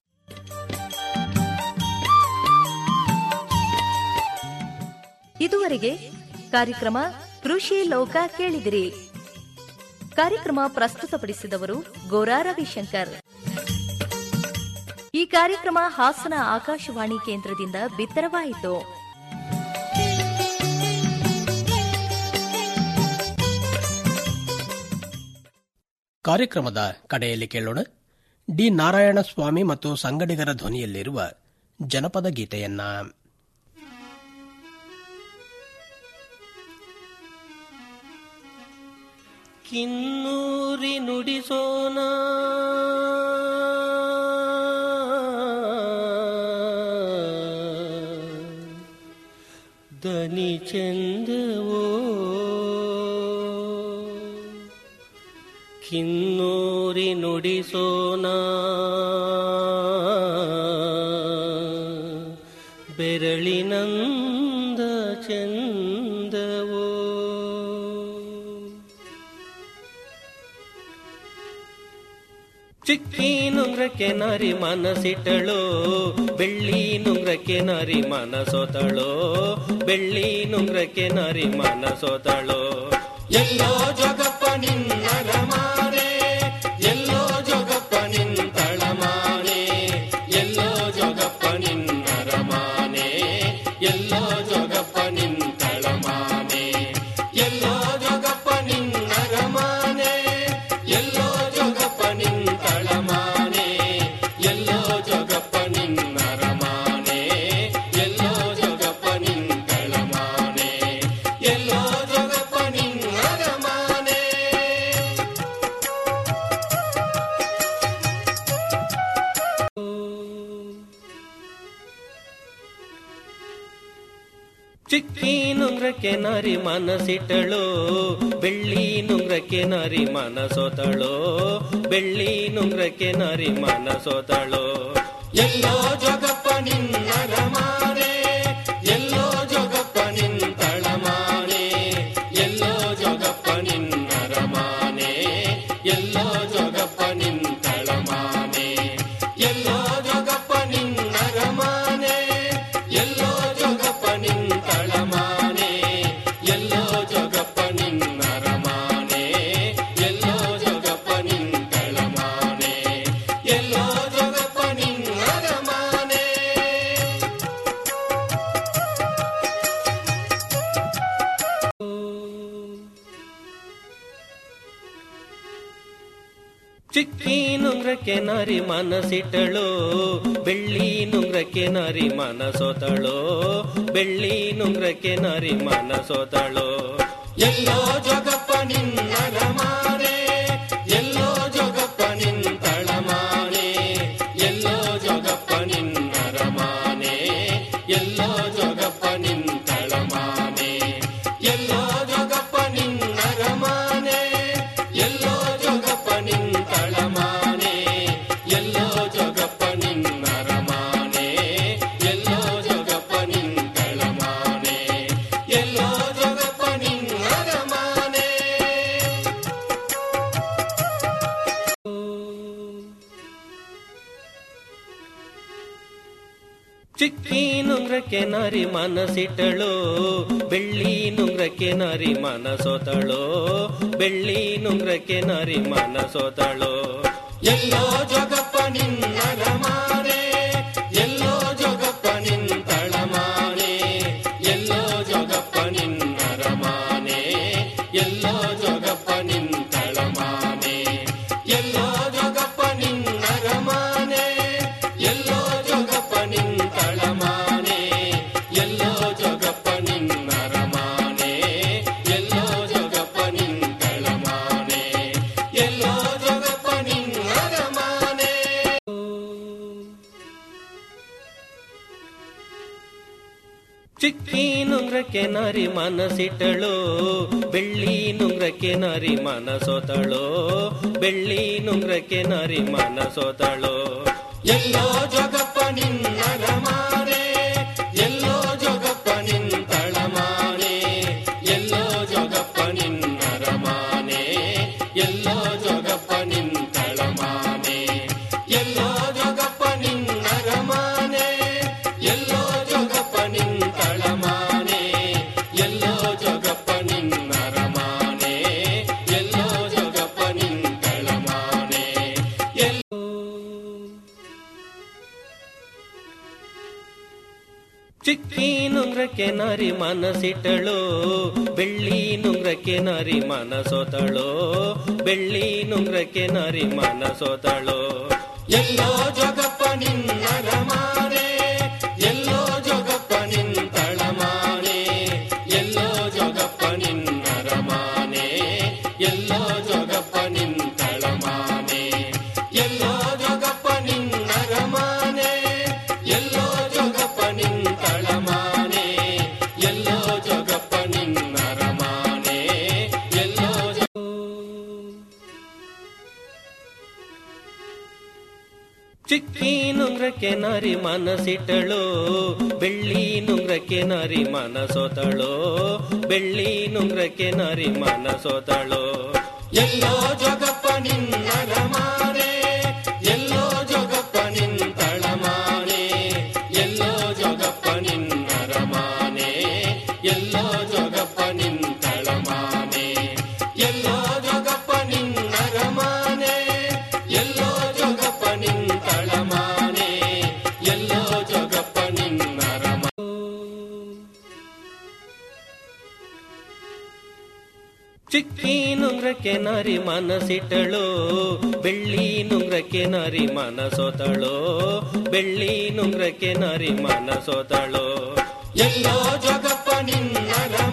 ಇದುವರೆಗೆ ಕಾರ್ಯಕ್ರಮ ಕೃಷಿ ಲೋಕ ಕೇಳಿದಿರಿ ಕಾರ್ಯಕ್ರಮ ಪ್ರಸ್ತುತಪಡಿಸಿದವರು ಗೋರಾ ರವಿಶಂಕರ್ ಈ ಕಾರ್ಯಕ್ರಮ ಹಾಸನ ಆಕಾಶವಾಣಿ ಕೇಂದ್ರದಿಂದ ಬಿತ್ತರವಾಯಿತು ಕಾರ್ಯಕ್ರಮದ ಕಡೆಯಲ್ಲಿ ಕೇಳೋಣ ಡಿ ನಾರಾಯಣ ಸ್ವಾಮಿ ಮತ್ತು ಸಂಗಡಿಗರ ಧ್ವನಿಯಲ್ಲಿರುವ ಜನಪದ ಗೀತೆಯನ್ನ ಕಿನ್ನೂರಿ ನುಡಿಸೋಣ ದನಿ ಚಂದವೋ ಕಿನ್ನೂರಿ ನುಡಿಸೋಣ ಬೆರಳಿನಂದ ಚಂದವೋ ಚಿಕ್ಕಿ ನುಂಗ್ರಕ್ಕೆ ನಾರಿ ಮನಸಿಟ್ಟಳು ಬೆಳ್ಳಿ ನುಂಗ್ರಕ್ಕೆ ನಾರಿ ಮನಸೋತಳು ಬೆಳ್ಳಿ ನುಂಗ್ರಕ್ಕೆ ನಾರಿ ಮನಸೋತಳು ಎಲ್ಲೋ ಜೋಗಪ್ಪ ನಿನ್ನರ ಮಾನೆ ಎಲ್ಲೋ ಜೋಗಪ್ಪ ನಿಂತಳ ಮಾನೆ ಎಲ್ಲೋ ಜೋಗಪ್ಪ ನಿನ್ನರ ಮಾನೆ ಎಲ್ಲೋ ಜೋಗಪ್ಪ ನಿಂತಳ ಮಾನೆ ಎಲ್ಲೋ ಜೋಗಪ್ಪ ನಿನ್ನರ ಮಾನೆ ಎಲ್ಲೋ ಜೋಗಪ್ಪ ನಿಂತಳ ಮಾನೆ ಎಲ್ಲೋ ಜೋಗಪ್ಪ ನಿನ್ನರ ಮಾನೆ ಎಲ್ಲೋ ಜೋಗಪ್ಪ ನಿಂತಳ ಮಾನೆ ಎಲ್ಲೋ ಜೋಗಪ್ಪ ನಿನ್ನರ ಮಾನೆ ಚಿಕ್ಕಿ ನುಂಗ್ರಕ್ಕೆ ನಾರಿ ಮನಸಿಟ್ಟಳು ಬೆಳ್ಳಿ ನುಂಗ್ರಕ್ಕೆ ನಾರಿ ಮನಸೋತಳು ಬೆಳ್ಳಿ ನುಂಗ್ರಕ್ಕೆ ನಾರಿ ಮನಸೋತಳು ಎಲ್ಲೋ ಜೋಗಪ್ಪ ನಿನ್ನರ ಮಾನೆ ಎಲ್ಲೋ ಜೋಗಪ್ಪ ನಿಂತಳ ಮಾನೆ ಎಲ್ಲೋ ಜೋಗಪ್ಪ ನಿನ್ನರ ಮಾನೆ ಎಲ್ಲೋ ಜೋಗಪ್ಪ ನಿಂತಳ ಮಾನೆ ಎಲ್ಲೋ ಜೋಗಪ್ಪ ನಿನ್ನರ ಮಾನೆ ಎಲ್ಲೋ ಜೋಗಪ್ಪ ನಿಂತಳ ಮಾನೆ ಎಲ್ಲೋ ಜೋಗಪ್ಪ ನಿನ್ನರ ಮಾನೆ ಎಲ್ಲೋ ಜೋಗಪ್ಪ ನಿಂತಳ ಮಾನೆ ಎಲ್ಲೋ ಜೋಗಪ್ಪ ನಿನ್ನರ ಮಾನೆ ಚಿಕ್ಕಿ ನುಂಗ್ರಕ್ಕೆ ನಾರಿ ಮನಸಿಟ್ಟಳು ಬೆಳ್ಳಿ ನುಂಗ್ರಕ್ಕೆ ನಾರಿ ಮನಸೋತಳು ಬೆಳ್ಳಿ ನುಂಗ್ರಕ್ಕೆ ನಾರಿ ಮನಸೋತಳು ಎಲ್ಲೋ ಜೋಗಪ್ಪ ನಿನ್ನರ ಮಾನೆ ಎಲ್ಲೋ ಜೋಗಪ್ಪ ನಿಂತಳ ಮಾನೆ ಎಲ್ಲೋ ಜೋಗಪ್ಪ ನಿನ್ನರ ಮಾನೆ ಎಲ್ಲೋ ಜೋಗಪ್ಪ ನಿಂತಳ ಮಾನೆ ಎಲ್ಲೋ ಜೋಗಪ್ಪ ನಿನ್ನರ ಮಾನೆ ಎಲ್ಲೋ ಜೋಗಪ್ಪ ನಿಂತಳ ಮಾನೆ ಎಲ್ಲೋ ಜೋಗಪ್ಪ ನಿನ್ನರ ಮಾನೆ ಎಲ್ಲೋ ಜೋಗಪ್ಪ ನಿಂತಳ ಮಾನೆ ಎಲ್ಲೋ ಜೋಗಪ್ಪ ನಿನ್ನರ ಮಾನೆ ಚಿಕ್ಕಿ ನುಂಗ್ರಕ್ಕೆ ನಾರಿ ಮನಸಿಟ್ಟಳು ಬೆಳ್ಳಿ ನುಂಗ್ರಕ್ಕೆ ನಾರಿ ಮನಸೋತಳು ಬೆಳ್ಳಿ ನುಂಗ್ರಕ್ಕೆ ನಾರಿ ಮನಸೋತಳು ಎಲ್ಲೋ ಜೋಗಪ್ಪ ನಿನ್ನರ ಮಾನೆ ಎಲ್ಲೋ ಜೋಗಪ್ಪ ನಿಂತಳ ಮಾನೆ ಎಲ್ಲೋ ಜೋಗಪ್ಪ ನಿನ್ನರ ಮಾನೆ ಎಲ್ಲೋ ಜೋಗಪ್ಪ ನಿಂತಳ ಮಾನೆ ಎಲ್ಲೋ ಜೋಗಪ್ಪ ನಿನ್ನರ ಮಾನೆ ಎಲ್ಲೋ ಜೋಗಪ್ಪ ನಿಂತಳ ಮಾನೆ ಎಲ್ಲೋ ಜೋಗಪ್ಪ ನಿನ್ನರ ಮಾನೆ ಎಲ್ಲೋ ಜೋಗಪ್ಪ ನಿಂತಳ ಮಾನೆ ಎಲ್ಲೋ ಜೋಗಪ್ಪ ನಿನ್ನರ ಮಾನೆ ಚಿಕ್ಕಿ ನುಂಗ್ರಕ್ಕೆ ನಾರಿ ಮನಸಿಟ್ಟಳು ಬೆಳ್ಳಿ ನುಂಗ್ರಕ್ಕೆ ನಾರಿ ಮನಸೋತಳು ಬೆಳ್ಳಿ ನುಂಗ್ರಕ್ಕೆ ನಾರಿ ಮನಸೋತಳು ಎಲ್ಲೋ ಜೋಗಪ್ಪ ನಿನ್ನರ ಮಾನೆ ಎಲ್ಲೋ ಜೋಗಪ್ಪ ನಿಂತಳ ಮಾನೆ ಎಲ್ಲೋ ಜೋಗಪ್ಪ ನಿನ್ನರ ಮಾನೆ ಎಲ್ಲೋ ಜೋಗಪ್ಪ ನಿಂತಳ ಮಾನೆ ಎಲ್ಲೋ ಜೋಗಪ್ಪ ನಿನ್ನರ ಮಾನೆ ಎಲ್ಲೋ ಜೋಗಪ್ಪ ನಿಂತಳ ಮಾನೆ ಎಲ್ಲೋ ಜೋಗಪ್ಪ ನಿನ್ನರ ಮಾನೆ ಎಲ್ಲೋ ಜೋಗಪ್ಪ ನಿಂತಳ ಮಾನೆ ಎಲ್ಲೋ ಚಿಕ್ಕಿ ನುಂಗ್ರಕ್ಕೆ ನಾರಿ ಮನಸಿಟ್ಟಳು ಬೆಳ್ಳಿ ನುಂಗ್ರಕ್ಕೆ ನಾರಿ ಮನಸೋತಳು ಬೆಳ್ಳಿ ನುಂಗ್ರಕ್ಕೆ ನಾರಿ ಮನಸೋತಳು ಎಲ್ಲೋ ಜೋಗಪ್ಪ ನಿನ್ನರ ಮಾನೆ ಎಲ್ಲೋ ಜೋಗಪ್ಪ ನಿಂತಳ ಮಾನೆ ಎಲ್ಲೋ ಜೋಗಪ್ಪ ನಿನ್ನರ ಮಾನೆ ಎಲ್ಲೋ ಜೋಗಪ್ಪ ನಿಂತಳ ಮಾನೆ ಎಲ್ಲೋ ಜೋಗಪ್ಪ ನಿನ್ನರ ಮಾನೆ ಎಲ್ಲೋ ಜೋಗಪ್ಪ ನಿಂತಳ ಮಾನೆ ಎಲ್ಲೋ ಜೋಗಪ್ಪ ನಿನ್ನರ ಮಾನೆ ಎಲ್ಲೋ ಚಿಕ್ಕಿ ನುಂಗ್ರಕ್ಕೆ ನಾರಿ ಮನಸಿಟ್ಟಳು ಬೆಳ್ಳಿ ನುಂಗ್ರಕ್ಕೆ ನಾರಿ ಮನಸೋತಳು ಬೆಳ್ಳಿ ನುಂಗ್ರಕ್ಕೆ ನಾರಿ ಮನಸೋತಳು ಎಲ್ಲೋ ಜೋಗಪ್ಪ ನಿನ್ನರ ಮಾನೆ ಚಿಕ್ಕಿ ನುಂಗ್ರಕ್ಕೆ ನರಿ ಮನಸಿಟ್ಟಳು ಬೆಳ್ಳಿ ನುಂಗ್ರಕ್ಕೆ ನರಿ ಮನಸೋತಳು ಬೆಳ್ಳಿ ನುಂಗ್ರಕ್ಕೆ ನರಿ ಮನಸೋತಳು ಎಲ್ಲೋ ಜಗಪ್ಪ ನಿನ್ನ